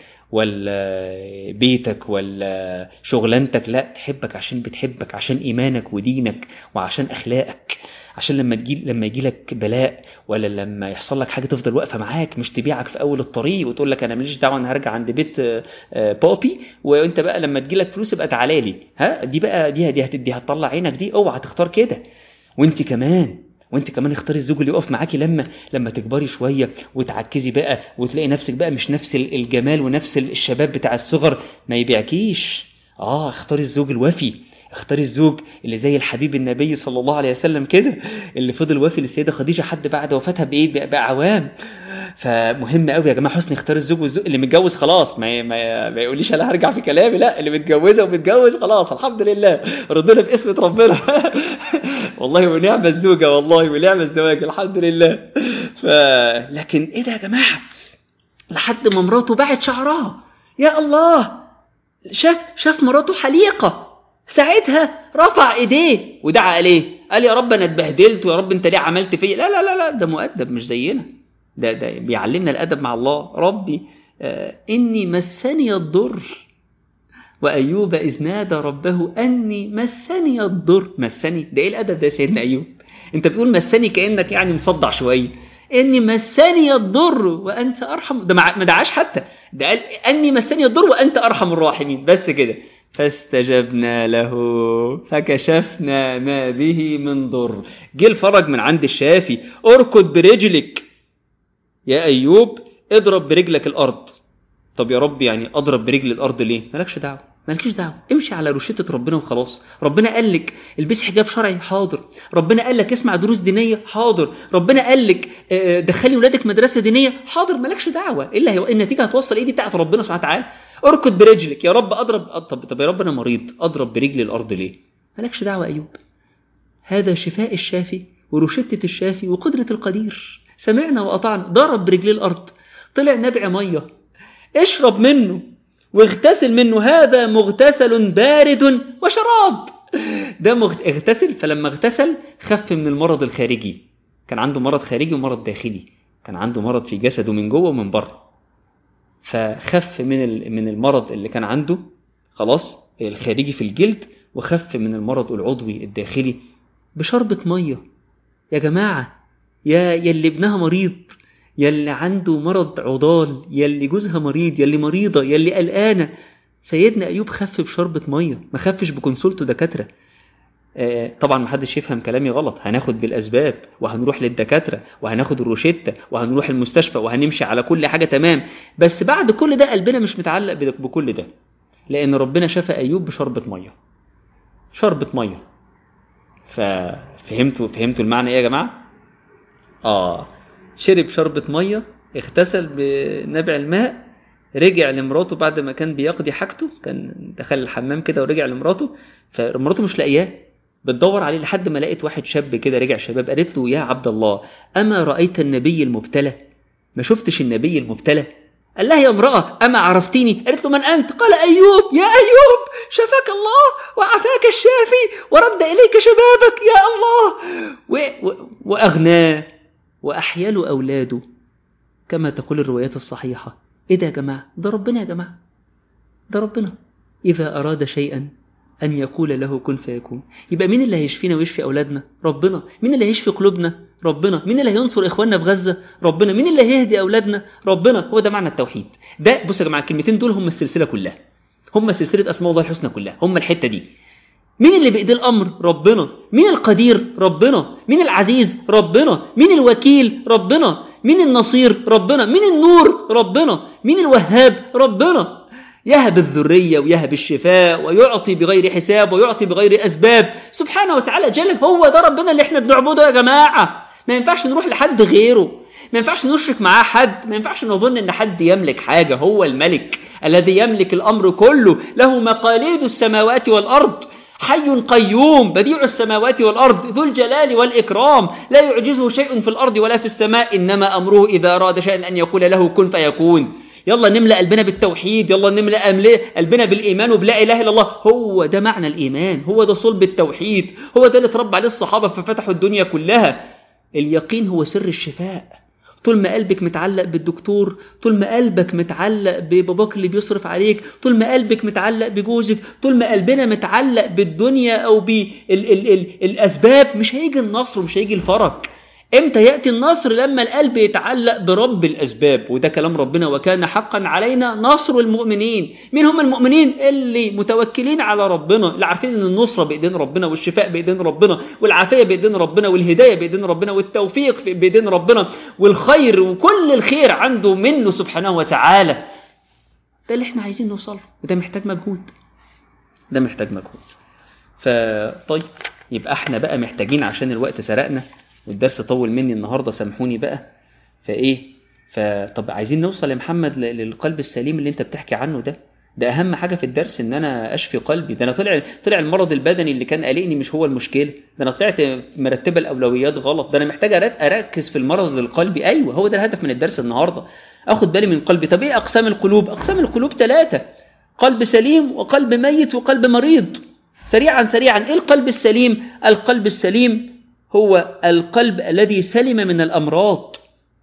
S1: ولا بيتك ولا شغلانتك لا تحبك عشان بتحبك عشان إيمانك ودينك وعشان أخلاقك عشان لما تجي لما يجي لك بلاء ولا لما يحصل لك حاجه تفضل واقفه معاك مش تبيعك في اول الطريق وتقول لك انا ماليش دعوه انا هرجع عند بيت آه، آه، بابي وانت بقى لما تجي لك فلوس يبقى تعالى لي ها دي بقى دي دي هتدي هتطلع عينك دي اوعى تختار كده وانت كمان وانت كمان اختاري الزوج اللي يقف معاكي لما لما تكبري شويه وتعكزي بقى وتلاقي نفسك بقى مش نفس ال- الجمال ونفس ال- الشباب بتاع الصغر ما يبيعكيش اه اختاري الزوج الوفي اختاري الزوج اللي زي الحبيب النبي صلى الله عليه وسلم كده اللي فضل وافي للسيده خديجه حد بعد وفاتها بايه بأ- باعوام فمهم قوي يا جماعه حسن اختار الزوج والزوج اللي متجوز خلاص ما ما, ما يقوليش انا هرجع في كلامي لا اللي متجوزه ومتجوز خلاص الحمد لله ردنا باسمة ربنا والله ونعم الزوجه والله ونعم الزواج الحمد لله ف... لكن ايه ده يا جماعه لحد ما مراته باعت شعرها يا الله شاف شاف مراته حليقه ساعتها رفع ايديه ودعا عليه قال يا رب انا اتبهدلت ويا رب انت ليه عملت فيا لا لا لا لا ده مؤدب مش زينا ده ده بيعلمنا الادب مع الله ربي آه اني مسني الضر وايوب اذ نادى ربه اني مسني الضر مسني ده ايه الادب ده يا سيدنا ايوب انت بتقول مسني كانك يعني مصدع شويه اني مسني الضر وانت ارحم ده ما ما دعاش حتى ده قال اني مسني الضر وانت ارحم الراحمين بس كده فاستجبنا له فكشفنا ما به من ضر جه الفرج من عند الشافي اركض برجلك يا ايوب اضرب برجلك الارض طب يا رب يعني اضرب برجل الارض ليه مالكش دعوه مالكش دعوه امشي على روشته ربنا وخلاص ربنا قال لك البس حجاب شرعي حاضر ربنا قال لك اسمع دروس دينيه حاضر ربنا قال لك آه، دخلي ولادك مدرسه دينيه حاضر مالكش دعوه الا هي النتيجه هتوصل ايه دي بتاعت ربنا سبحانه وتعالى اركض برجلك يا رب اضرب طب طب يا رب انا مريض اضرب برجلي الارض ليه مالكش دعوه ايوب هذا شفاء الشافي ورشدة الشافي وقدرة القدير سمعنا وأطعنا ضرب برجليه الأرض طلع نبع مية اشرب منه واغتسل منه هذا مغتسل بارد وشراب ده مغت... اغتسل فلما اغتسل خف من المرض الخارجي كان عنده مرض خارجي ومرض داخلي كان عنده مرض في جسده من جوه ومن بره فخف من ال- من المرض اللي كان عنده خلاص الخارجي في الجلد وخف من المرض العضوي الداخلي بشربة مية يا جماعة يا يا اللي ابنها مريض يلي عنده مرض عضال يلي جوزها مريض يلي مريضة يلي قلقانة سيدنا أيوب خف بشربة مية ما خفش بكونسولته دكاترة آه، طبعا ما حدش يفهم كلامي غلط هناخد بالاسباب وهنروح للدكاتره وهناخد الروشته وهنروح المستشفى وهنمشي على كل حاجه تمام بس بعد كل ده قلبنا مش متعلق ب- بكل ده لان ربنا شفى ايوب بشربة ميه شربة ميه ففهمتوا فهمتوا المعنى ايه يا جماعه اه شرب شربة ميه اغتسل بنبع الماء رجع لمراته بعد ما كان بيقضي حاجته كان دخل الحمام كده ورجع لمراته فمراته مش لاقياه بتدور عليه لحد ما لقيت واحد شاب كده رجع شباب قالت له يا عبد الله أما رأيت النبي المبتلى ما شفتش النبي المبتلى قال لها يا امرأة أما عرفتيني قالت له من أنت قال أيوب يا أيوب شفاك الله وعافاك الشافي ورد إليك شبابك يا الله و... و... وأغناه وأحيا له أولاده كما تقول الروايات الصحيحة إيه ده يا جماعة ده ربنا يا جماعة ده ربنا إذا أراد شيئا أن يقول له كن فيكون يبقى مين اللي هيشفينا ويشفي أولادنا ربنا مين اللي هيشفي قلوبنا ربنا مين اللي هينصر إخواننا في غزة ربنا مين اللي هيهدي أولادنا ربنا هو ده معنى التوحيد ده بصوا يا جماعة الكلمتين دول هم السلسلة كلها هم سلسلة أسماء الله الحسنى كلها هم الحتة دي مين اللي بإيديه الأمر ربنا مين القدير ربنا مين العزيز ربنا مين الوكيل ربنا مين النصير ربنا مين النور ربنا مين الوهاب ربنا يهب الذرية ويهب الشفاء ويعطي بغير حساب ويعطي بغير أسباب سبحانه وتعالى جل هو ده ربنا اللي احنا بنعبده يا جماعة ما ينفعش نروح لحد غيره ما ينفعش نشرك معاه حد ما ينفعش نظن ان حد يملك حاجة هو الملك الذي يملك الأمر كله له مقاليد السماوات والأرض حي قيوم بديع السماوات والأرض ذو الجلال والإكرام لا يعجزه شيء في الأرض ولا في السماء إنما أمره إذا أراد شيئا أن يقول له كن فيكون يلا نملأ قلبنا بالتوحيد يلا نملأ قلبنا بالإيمان وبلا إله إلا الله هو ده معنى الإيمان هو ده صلب التوحيد هو ده اللي اتربى عليه الصحابة ففتحوا الدنيا كلها اليقين هو سر الشفاء طول ما قلبك متعلق بالدكتور طول ما قلبك متعلق بباباك اللي بيصرف عليك طول ما قلبك متعلق بجوزك طول ما قلبنا متعلق بالدنيا أو بالأسباب مش هيجي النصر ومش هيجي الفرج امتى يأتي النصر لما القلب يتعلق برب الأسباب وده كلام ربنا وكان حقا علينا نصر المؤمنين مين هم المؤمنين اللي متوكلين على ربنا اللي عارفين ان النصرة بإيدين ربنا والشفاء بإيدين ربنا والعافية بإيدين ربنا والهداية بإيدين ربنا والتوفيق بإيدين ربنا والخير وكل الخير عنده منه سبحانه وتعالى ده اللي احنا عايزين نوصل له وده محتاج مجهود ده محتاج مجهود فطيب يبقى احنا بقى محتاجين عشان الوقت سرقنا والدرس طول مني النهاردة سامحوني بقى فايه فطب عايزين نوصل يا محمد للقلب السليم اللي انت بتحكي عنه ده ده اهم حاجة في الدرس ان انا اشفي قلبي ده انا طلع طلع المرض البدني اللي كان قلقني مش هو المشكلة ده انا طلعت مرتبة الاولويات غلط ده انا محتاج اركز في المرض القلبي ايوه هو ده الهدف من الدرس النهاردة اخد بالي من قلبي طب ايه اقسام القلوب اقسام القلوب ثلاثة قلب سليم وقلب ميت وقلب مريض سريعا سريعا ايه القلب السليم القلب السليم هو القلب الذي سلم من الأمراض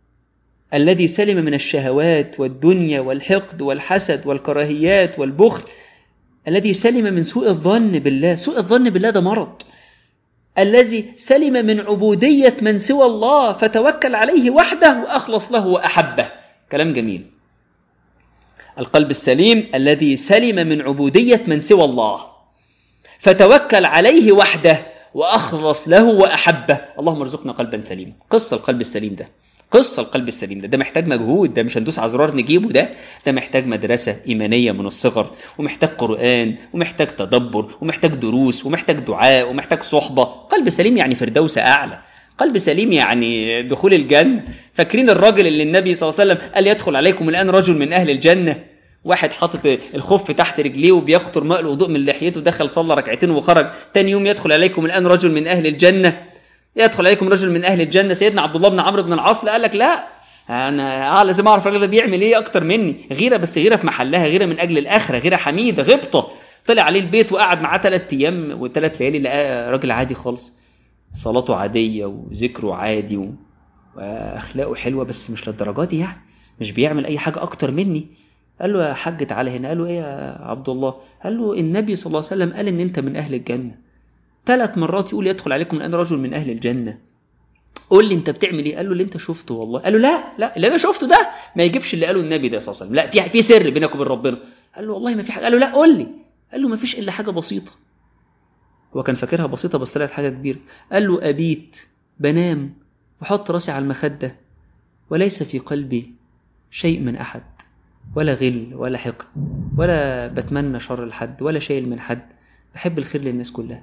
S1: الذي سلم من الشهوات والدنيا والحقد والحسد والكراهيات والبخل الذي سلم من سوء الظن بالله سوء الظن بالله ده مرض الذي سلم من عبودية من سوى الله فتوكل عليه وحده وأخلص له وأحبه كلام جميل القلب السليم الذي سلم من عبودية من سوى الله فتوكل عليه وحده وأخلص له وأحبه اللهم ارزقنا قلبا سليما قصة القلب السليم ده قصة القلب السليم ده ده محتاج مجهود ده مش هندوس على زرار نجيبه ده ده محتاج مدرسة إيمانية من الصغر ومحتاج قرآن ومحتاج تدبر ومحتاج دروس ومحتاج دعاء ومحتاج صحبة قلب سليم يعني فردوس أعلى قلب سليم يعني دخول الجنة فاكرين الراجل اللي النبي صلى الله عليه وسلم قال يدخل عليكم الآن رجل من أهل الجنة واحد حاطط الخف تحت رجليه وبيقطر ماء الوضوء من لحيته دخل صلى ركعتين وخرج تاني يوم يدخل عليكم الآن رجل من أهل الجنة يدخل عليكم رجل من أهل الجنة سيدنا عبد الله بن عمرو بن العاص قال لك لا أنا لازم أعرف الراجل ده بيعمل إيه أكتر مني غيرة بس غيرة في محلها غيرة من أجل الآخرة غيرة حميدة غبطة طلع عليه البيت وقعد معاه ثلاث أيام وثلاث ليالي لقاه راجل عادي خالص صلاته عادية وذكره عادي وأخلاقه حلوة بس مش للدرجة دي يعني مش بيعمل أي حاجة أكتر مني قال له يا حاج تعالى هنا قال له ايه يا عبد الله قال له النبي صلى الله عليه وسلم قال ان انت من اهل الجنه ثلاث مرات يقول يدخل عليكم الان رجل من اهل الجنه قول لي انت بتعمل ايه قال له اللي انت شفته والله قال له لا لا اللي انا شفته ده ما يجيبش اللي قاله النبي ده صلى الله عليه وسلم لا في في سر بينك وبين ربنا قال له والله ما في حاجه قال له لا قول لي قال له ما فيش الا حاجه بسيطه هو كان فاكرها بسيطه بس طلعت حاجه كبيره قال له ابيت بنام وحط راسي على المخده وليس في قلبي شيء من احد ولا غل ولا حقد ولا بتمنى شر لحد ولا شايل من حد بحب الخير للناس كلها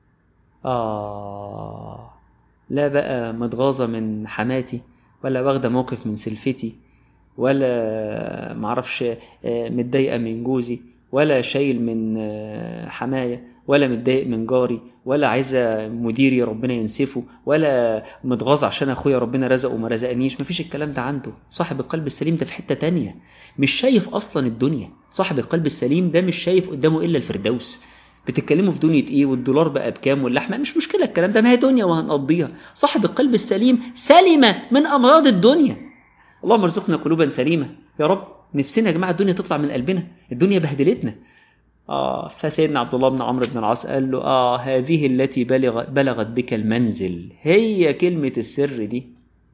S1: آه لا بقى متغاظة من حماتي ولا واخدة موقف من سلفتي ولا معرفش متضايقة من جوزي ولا شايل من حماية ولا متضايق من جاري ولا عايزة مديري ربنا ينسفه ولا متغاظ عشان اخويا ربنا رزقه وما رزقنيش مفيش الكلام ده عنده صاحب القلب السليم ده في حتة تانية مش شايف اصلا الدنيا صاحب القلب السليم ده مش شايف قدامه الا الفردوس بتتكلموا في دنيا ايه والدولار بقى بكام واللحمه مش مشكله الكلام ده ما هي دنيا وهنقضيها صاحب القلب السليم سلم من امراض الدنيا اللهم ارزقنا قلوبا سليمه يا رب نفسنا يا جماعه الدنيا تطلع من قلبنا الدنيا بهدلتنا اه فسيدنا عبد الله بن عمرو بن العاص قال له اه هذه التي بلغ بلغت بك المنزل هي كلمه السر دي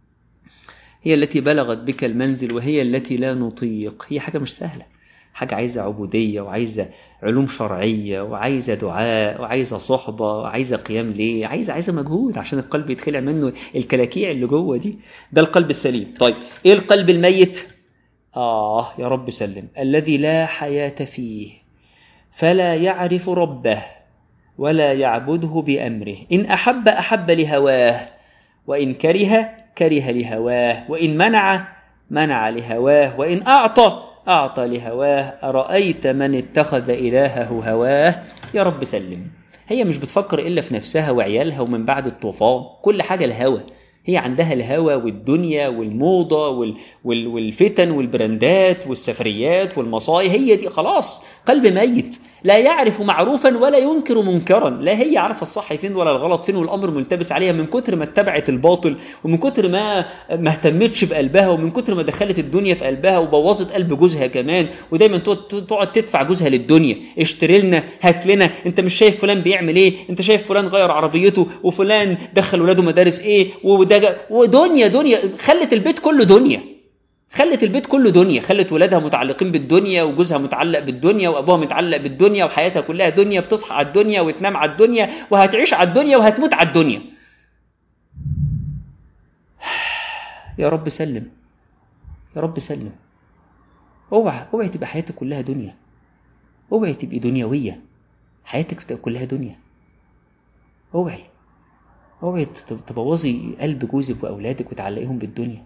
S1: هي التي بلغت بك المنزل وهي التي لا نطيق هي حاجه مش سهله حاجة عايزة عبودية وعايزة علوم شرعية وعايزة دعاء وعايزة صحبة وعايزة قيام ليه عايزة عايزة مجهود عشان القلب يتخلع منه الكلاكيع اللي جوه دي ده القلب السليم طيب ايه القلب الميت آه يا رب سلم الذي لا حياة فيه فلا يعرف ربه ولا يعبده بأمره إن أحب أحب لهواه وإن كره كره لهواه وإن منع منع لهواه وإن أعطى أعطى لهواه أرأيت من اتخذ إلهه هواه يا رب سلم هي مش بتفكر إلا في نفسها وعيالها ومن بعد الطوفان كل حاجة الهوى هي عندها الهوى والدنيا والموضة وال وال والفتن والبراندات والسفريات والمصايب هي دي خلاص قلب ميت لا يعرف معروفا ولا ينكر منكرا لا هي عارفه الصح فين ولا الغلط فين والامر ملتبس عليها من كتر ما اتبعت الباطل ومن كتر ما ما اهتمتش بقلبها ومن كتر ما دخلت الدنيا في قلبها وبوظت قلب جوزها كمان ودايما تقعد تدفع جوزها للدنيا اشتري لنا هات لنا انت مش شايف فلان بيعمل ايه انت شايف فلان غير عربيته وفلان دخل ولاده مدارس ايه وده ودنيا دنيا خلت البيت كله دنيا خلت البيت كله دنيا خلت ولادها متعلقين بالدنيا وجوزها متعلق بالدنيا وابوها متعلق بالدنيا وحياتها كلها دنيا بتصحى على الدنيا وتنام على الدنيا وهتعيش على الدنيا وهتموت على الدنيا يا رب سلم يا رب سلم اوعى اوعي تبقى حياتك كلها دنيا اوعي تبقي دنيويه حياتك تبقى كلها دنيا اوعي اوعي تبوظي قلب جوزك واولادك وتعلقيهم بالدنيا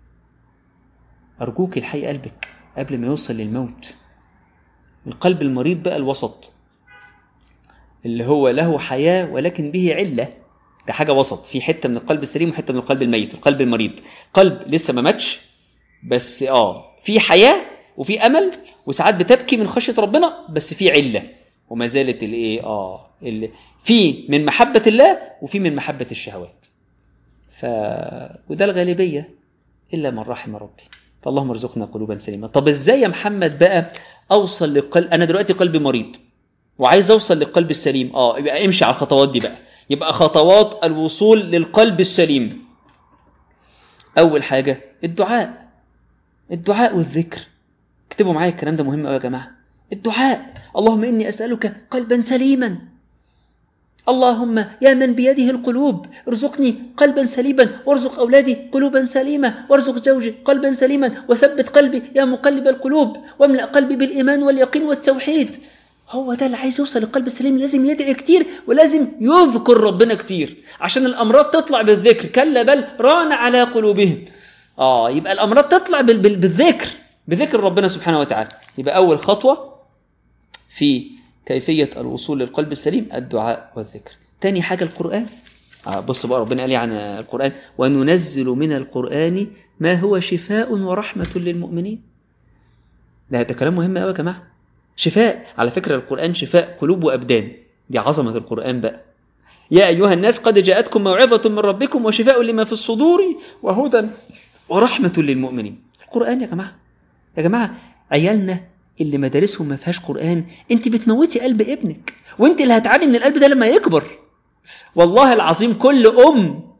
S1: أرجوك الحي قلبك قبل ما يوصل للموت القلب المريض بقى الوسط اللي هو له حياة ولكن به علة ده حاجة وسط في حتة من القلب السليم وحتة من القلب الميت القلب المريض قلب لسه ما ماتش بس اه في حياة وفي أمل وساعات بتبكي من خشية ربنا بس في علة وما زالت الايه اه اللي في من محبة الله وفي من محبة الشهوات ف وده الغالبية إلا من رحم ربي فاللهم ارزقنا قلوبا سليمة طب ازاي يا محمد بقى اوصل للقلب انا دلوقتي قلبي مريض وعايز اوصل للقلب السليم اه يبقى امشي على الخطوات دي بقى يبقى خطوات الوصول للقلب السليم اول حاجة الدعاء الدعاء والذكر اكتبوا معايا الكلام ده مهم قوي يا جماعة الدعاء اللهم اني اسألك قلبا سليما اللهم يا من بيده القلوب ارزقني قلبا سليما وارزق أولادي قلوبا سليمة وارزق زوجي قلبا سليما وثبت قلبي يا مقلب القلوب واملأ قلبي بالإيمان واليقين والتوحيد هو ده اللي عايز يوصل للقلب السليم لازم يدعي كتير ولازم يذكر ربنا كتير عشان الأمراض تطلع بالذكر كلا بل ران على قلوبهم آه يبقى الأمراض تطلع بالذكر بذكر ربنا سبحانه وتعالى يبقى أول خطوة في كيفية الوصول للقلب السليم الدعاء والذكر تاني حاجة القرآن آه بص بقى ربنا قال عن القرآن وننزل من القرآن ما هو شفاء ورحمة للمؤمنين ده, ده كلام مهم قوي يا جماعة شفاء على فكرة القرآن شفاء قلوب وأبدان دي عظمة القرآن بقى يا أيها الناس قد جاءتكم موعظة من ربكم وشفاء لما في الصدور وهدى ورحمة للمؤمنين القرآن يا جماعة يا جماعة عيالنا اللي مدارسهم ما فيهاش قرآن انت بتموتي قلب ابنك وانت اللي هتعاني من القلب ده لما يكبر والله العظيم كل أم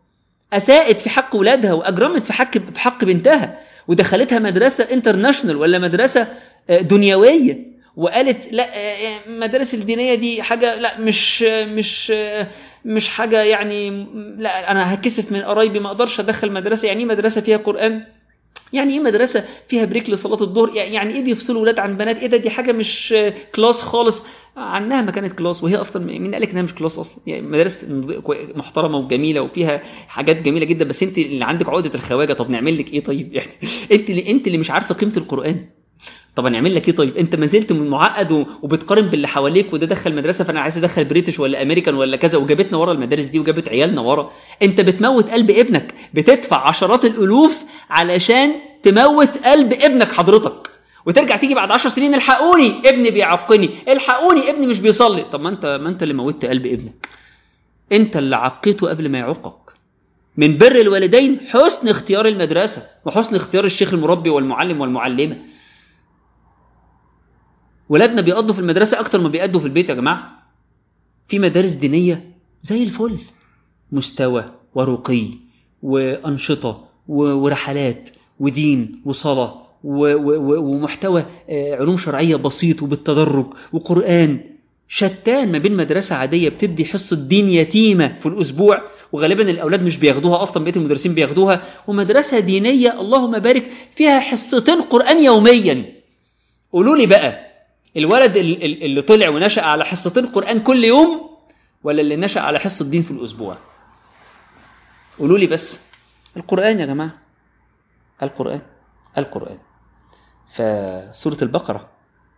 S1: اساءت في حق ولادها واجرمت في حق في حق بنتها ودخلتها مدرسه انترناشونال ولا مدرسه آه، دنيويه وقالت لا المدارس الدينيه دي حاجه لا مش مش مش حاجه يعني لا انا هكسف من قرايبي ما اقدرش ادخل مدرسه يعني ايه مدرسه فيها قران يعني ايه مدرسه فيها بريك لصلاه الظهر يعني ايه بيفصلوا ولاد عن بنات ايه ده دي حاجه مش كلاس خالص عنها ما كانت كلاس وهي اصلا مين قال لك انها مش كلاس اصلا يعني مدارس محترمه وجميله وفيها حاجات جميله جدا بس انت اللي عندك عقده الخواجه طب نعمل لك ايه طيب يعني انت اللي انت اللي مش عارفه قيمه القران طب نعمل لك ايه طيب انت ما زلت معقد وبتقارن باللي حواليك وده دخل مدرسه فانا عايز ادخل بريتش ولا امريكان ولا كذا وجابتنا ورا المدارس دي وجابت عيالنا ورا انت بتموت قلب ابنك بتدفع عشرات الالوف علشان تموت قلب ابنك حضرتك وترجع تيجي بعد 10 سنين الحقوني ابني بيعقني الحقوني ابني مش بيصلي طب ما انت ما انت اللي موتت قلب ابنك انت اللي عقيته قبل ما يعقك من بر الوالدين حسن اختيار المدرسه وحسن اختيار الشيخ المربي والمعلم والمعلمه ولادنا بيقضوا في المدرسة أكتر ما بيقضوا في البيت يا جماعة في مدارس دينية زي الفل مستوى ورقي وأنشطة ورحلات ودين وصلاة ومحتوى علوم شرعية بسيط وبالتدرج وقرآن شتان ما بين مدرسة عادية بتدي حصة دين يتيمة في الأسبوع وغالبا الأولاد مش بياخدوها أصلا بقية المدرسين بياخدوها ومدرسة دينية اللهم بارك فيها حصتين قرآن يوميا قولوا لي بقى الولد اللي طلع ونشأ على حصتين قرآن كل يوم ولا اللي نشأ على حصة دين في الأسبوع قولوا لي بس القرآن يا جماعة القرآن القرآن فسورة البقرة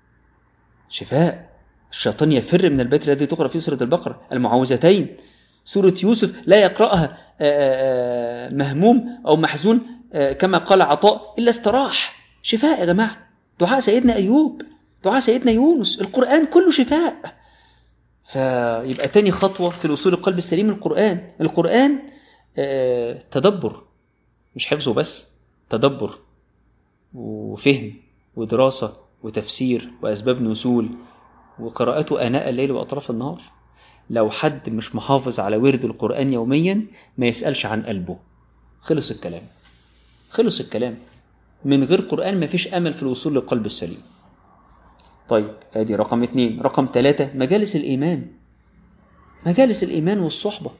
S1: شفاء الشيطان يفر من البيت الذي تقرأ فيه سورة البقرة المعوذتين سورة يوسف لا يقرأها مهموم أو محزون كما قال عطاء إلا استراح شفاء يا جماعة دعاء سيدنا أيوب دعاء سيدنا يونس القرآن كله شفاء فيبقى تاني خطوة في الوصول القلب السليم القرآن القرآن آه تدبر مش حفظه بس تدبر وفهم ودراسة وتفسير وأسباب نزول وقراءته آناء الليل وأطراف النهار لو حد مش محافظ على ورد القرآن يوميا ما يسألش عن قلبه خلص الكلام خلص الكلام من غير قرآن ما فيش أمل في الوصول للقلب السليم طيب ادي رقم اثنين رقم ثلاثة مجالس الإيمان مجالس الإيمان والصحبة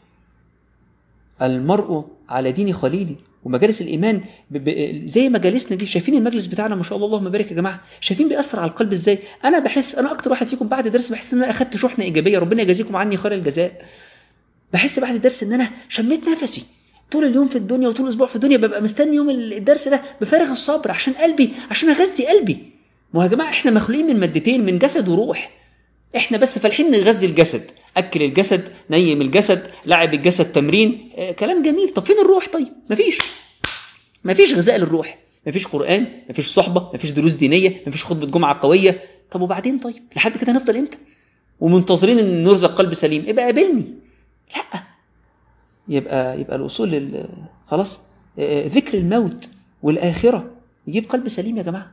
S1: المرء على دين خليلي ومجالس الإيمان ب... ب... زي مجالسنا دي شايفين المجلس بتاعنا ما شاء الله اللهم بارك يا جماعة شايفين بيأثر على القلب ازاي أنا بحس أنا أكتر واحد فيكم بعد درس بحس إن أنا أخدت شحنة إيجابية ربنا يجازيكم عني خير الجزاء بحس بعد الدرس إن أنا شميت نفسي طول اليوم في الدنيا وطول الأسبوع في الدنيا ببقى مستني يوم الدرس ده بفارغ الصبر عشان قلبي عشان أغذي قلبي ما يا جماعة احنا مخلوقين من مادتين من جسد وروح احنا بس فالحين نغذي الجسد اكل الجسد نيم الجسد لعب الجسد تمرين اه كلام جميل طب فين الروح طيب مفيش مفيش غذاء للروح مفيش قرآن مفيش صحبة مفيش دروس دينية مفيش خطبة جمعة قوية طب وبعدين طيب لحد كده هنفضل امتى ومنتظرين ان نرزق قلب سليم يبقى قابلني لا يبقى يبقى الوصول لل خلاص اه ذكر الموت والآخرة يجيب قلب سليم يا جماعه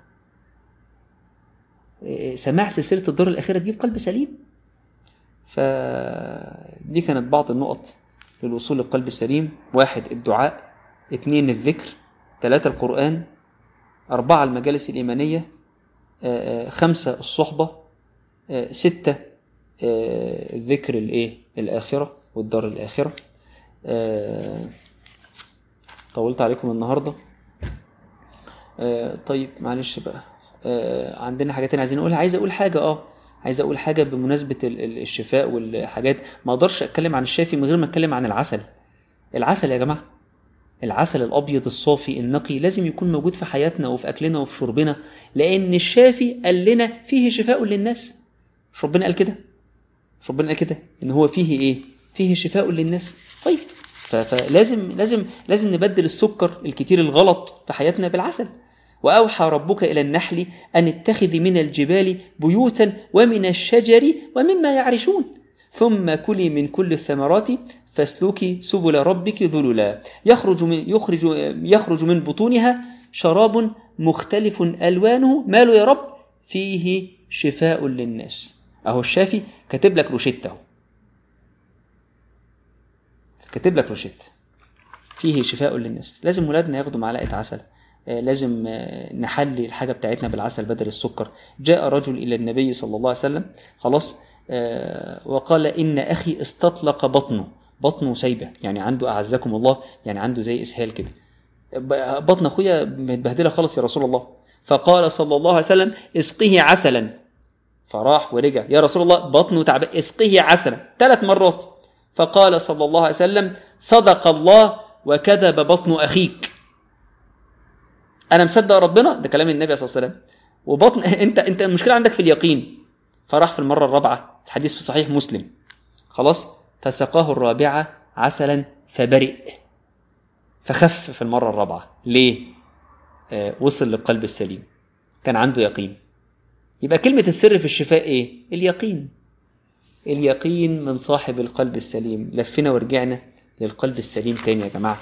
S1: سماع سلسلة الدور الأخيرة تجيب قلب سليم فدي كانت بعض النقط للوصول للقلب السليم واحد الدعاء اثنين الذكر ثلاثة القرآن أربعة المجالس الإيمانية خمسة الصحبة ستة ذكر الإيه الآخرة والدار الآخرة طولت عليكم النهاردة طيب معلش بقى عندنا حاجات انا عايزين نقولها عايز اقول حاجه اه عايز اقول حاجه بمناسبه الشفاء والحاجات ما اقدرش اتكلم عن الشافي من غير ما اتكلم عن العسل العسل يا جماعه العسل الابيض الصافي النقي لازم يكون موجود في حياتنا وفي اكلنا وفي شربنا لان الشافي قال لنا فيه شفاء للناس مش ربنا قال كده مش ربنا قال كده ان هو فيه ايه فيه شفاء للناس طيب فلازم لازم لازم نبدل السكر الكتير الغلط في حياتنا بالعسل وأوحى ربك إلى النحل أن اتخذ من الجبال بيوتا ومن الشجر ومما يعرشون ثم كلي من كل الثمرات فاسلكي سبل ربك ذللا يخرج من, يخرج, يخرج من بطونها شراب مختلف ألوانه ماله يا رب فيه شفاء للناس أهو الشافي كاتب لك روشته كاتب لك روشته فيه شفاء للناس لازم ولادنا ياخدوا معلقة عسل آه، لازم آه، نحلي الحاجة بتاعتنا بالعسل بدل السكر جاء رجل إلى النبي صلى الله عليه وسلم خلاص آه، وقال إن أخي استطلق بطنه بطنه سايبة يعني عنده أعزكم الله يعني عنده زي إسهال كده ب- بطن أخويا متبهدلة خالص يا رسول الله فقال صلى الله عليه وسلم اسقه عسلا فراح ورجع يا رسول الله بطنه تعبان اسقه عسلا ثلاث مرات فقال صلى الله عليه وسلم صدق الله وكذب بطن أخيك أنا مصدق ربنا ده كلام النبي صلى الله عليه وسلم وبطن أنت أنت المشكلة عندك في اليقين فراح في المرة الرابعة الحديث في صحيح مسلم خلاص فسقاه الرابعة عسلا فبرئ فخف في المرة الرابعة ليه؟ آه وصل للقلب السليم كان عنده يقين يبقى كلمة السر في الشفاء إيه؟ اليقين اليقين من صاحب القلب السليم لفنا ورجعنا للقلب السليم تاني يا جماعة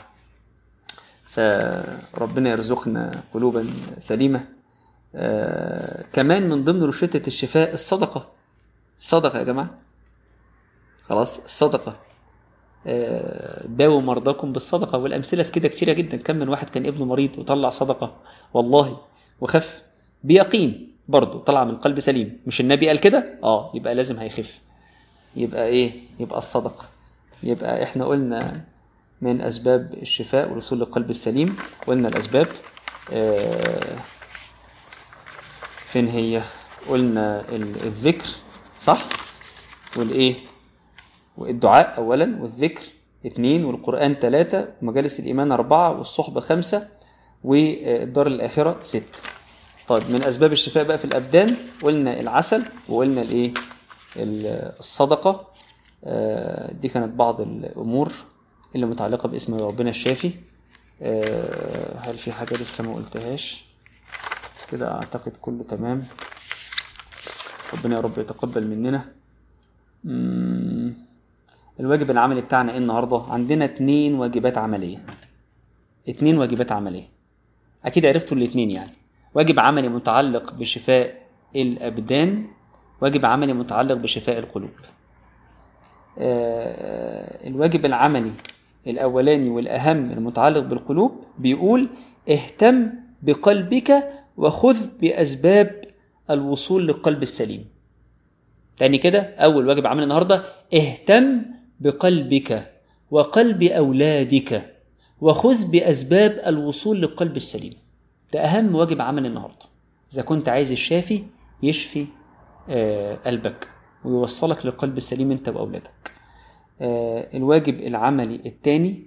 S1: فربنا يرزقنا قلوبا سليمة آه كمان من ضمن رشدة الشفاء الصدقة الصدقة يا جماعة خلاص الصدقة آه داووا مرضاكم بالصدقة والأمثلة في كده كتيرة جدا كم من واحد كان ابنه مريض وطلع صدقة والله وخف بيقين برضه طلع من قلب سليم مش النبي قال كده اه يبقى لازم هيخف يبقى ايه يبقى الصدقة يبقى احنا قلنا من اسباب الشفاء والوصول للقلب السليم قلنا الاسباب آه فين هي قلنا ال- الذكر صح والايه والدعاء اولا والذكر اثنين والقرآن ثلاثة ومجالس الإيمان أربعة والصحبة خمسة والدار الآخرة ست طيب من أسباب الشفاء بقى في الأبدان قلنا العسل وقلنا الإيه ال- الصدقة آه، دي كانت بعض الأمور اللي متعلقة باسم ربنا الشافي آه، هل في حاجة لسه ما قلتهاش كده أعتقد كله تمام ربنا يا رب يتقبل مننا مم، الواجب العملي بتاعنا ايه النهاردة عندنا اتنين واجبات عملية اتنين واجبات عملية أكيد عرفتوا الاتنين يعني واجب عملي متعلق بشفاء الأبدان واجب عملي متعلق بشفاء القلوب آه، الواجب العملي الأولاني والأهم المتعلق بالقلوب بيقول اهتم بقلبك وخذ بأسباب الوصول للقلب السليم تاني كده أول واجب عملي النهاردة اهتم بقلبك وقلب أولادك وخذ بأسباب الوصول للقلب السليم ده أهم واجب عملي النهاردة إذا كنت عايز الشافي يشفي آه، قلبك ويوصلك للقلب السليم أنت وأولادك آه، الواجب العملي الثاني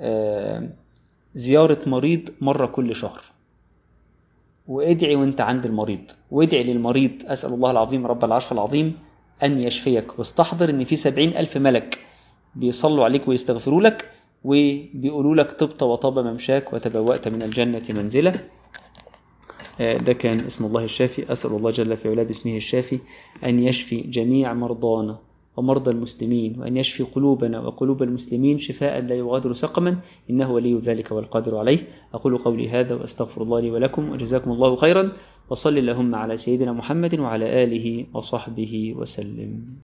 S1: زيارة مريض مرة كل شهر وادعي وانت عند المريض وادعي للمريض أسأل الله العظيم رب العرش العظيم أن يشفيك واستحضر أن في سبعين ألف ملك بيصلوا عليك ويستغفروا لك وبيقولوا لك طبت وطاب ممشاك وتبوأت من الجنة منزلة آه، ده كان اسم الله الشافي أسأل الله جل في علاه باسمه الشافي أن يشفي جميع مرضانا ومرضى المسلمين وأن يشفي قلوبنا وقلوب المسلمين شفاء لا يغادر سقما إنه ولي ذلك والقادر عليه أقول قولي هذا وأستغفر الله لي ولكم وجزاكم الله خيرا وصل اللهم على سيدنا محمد وعلى آله وصحبه وسلم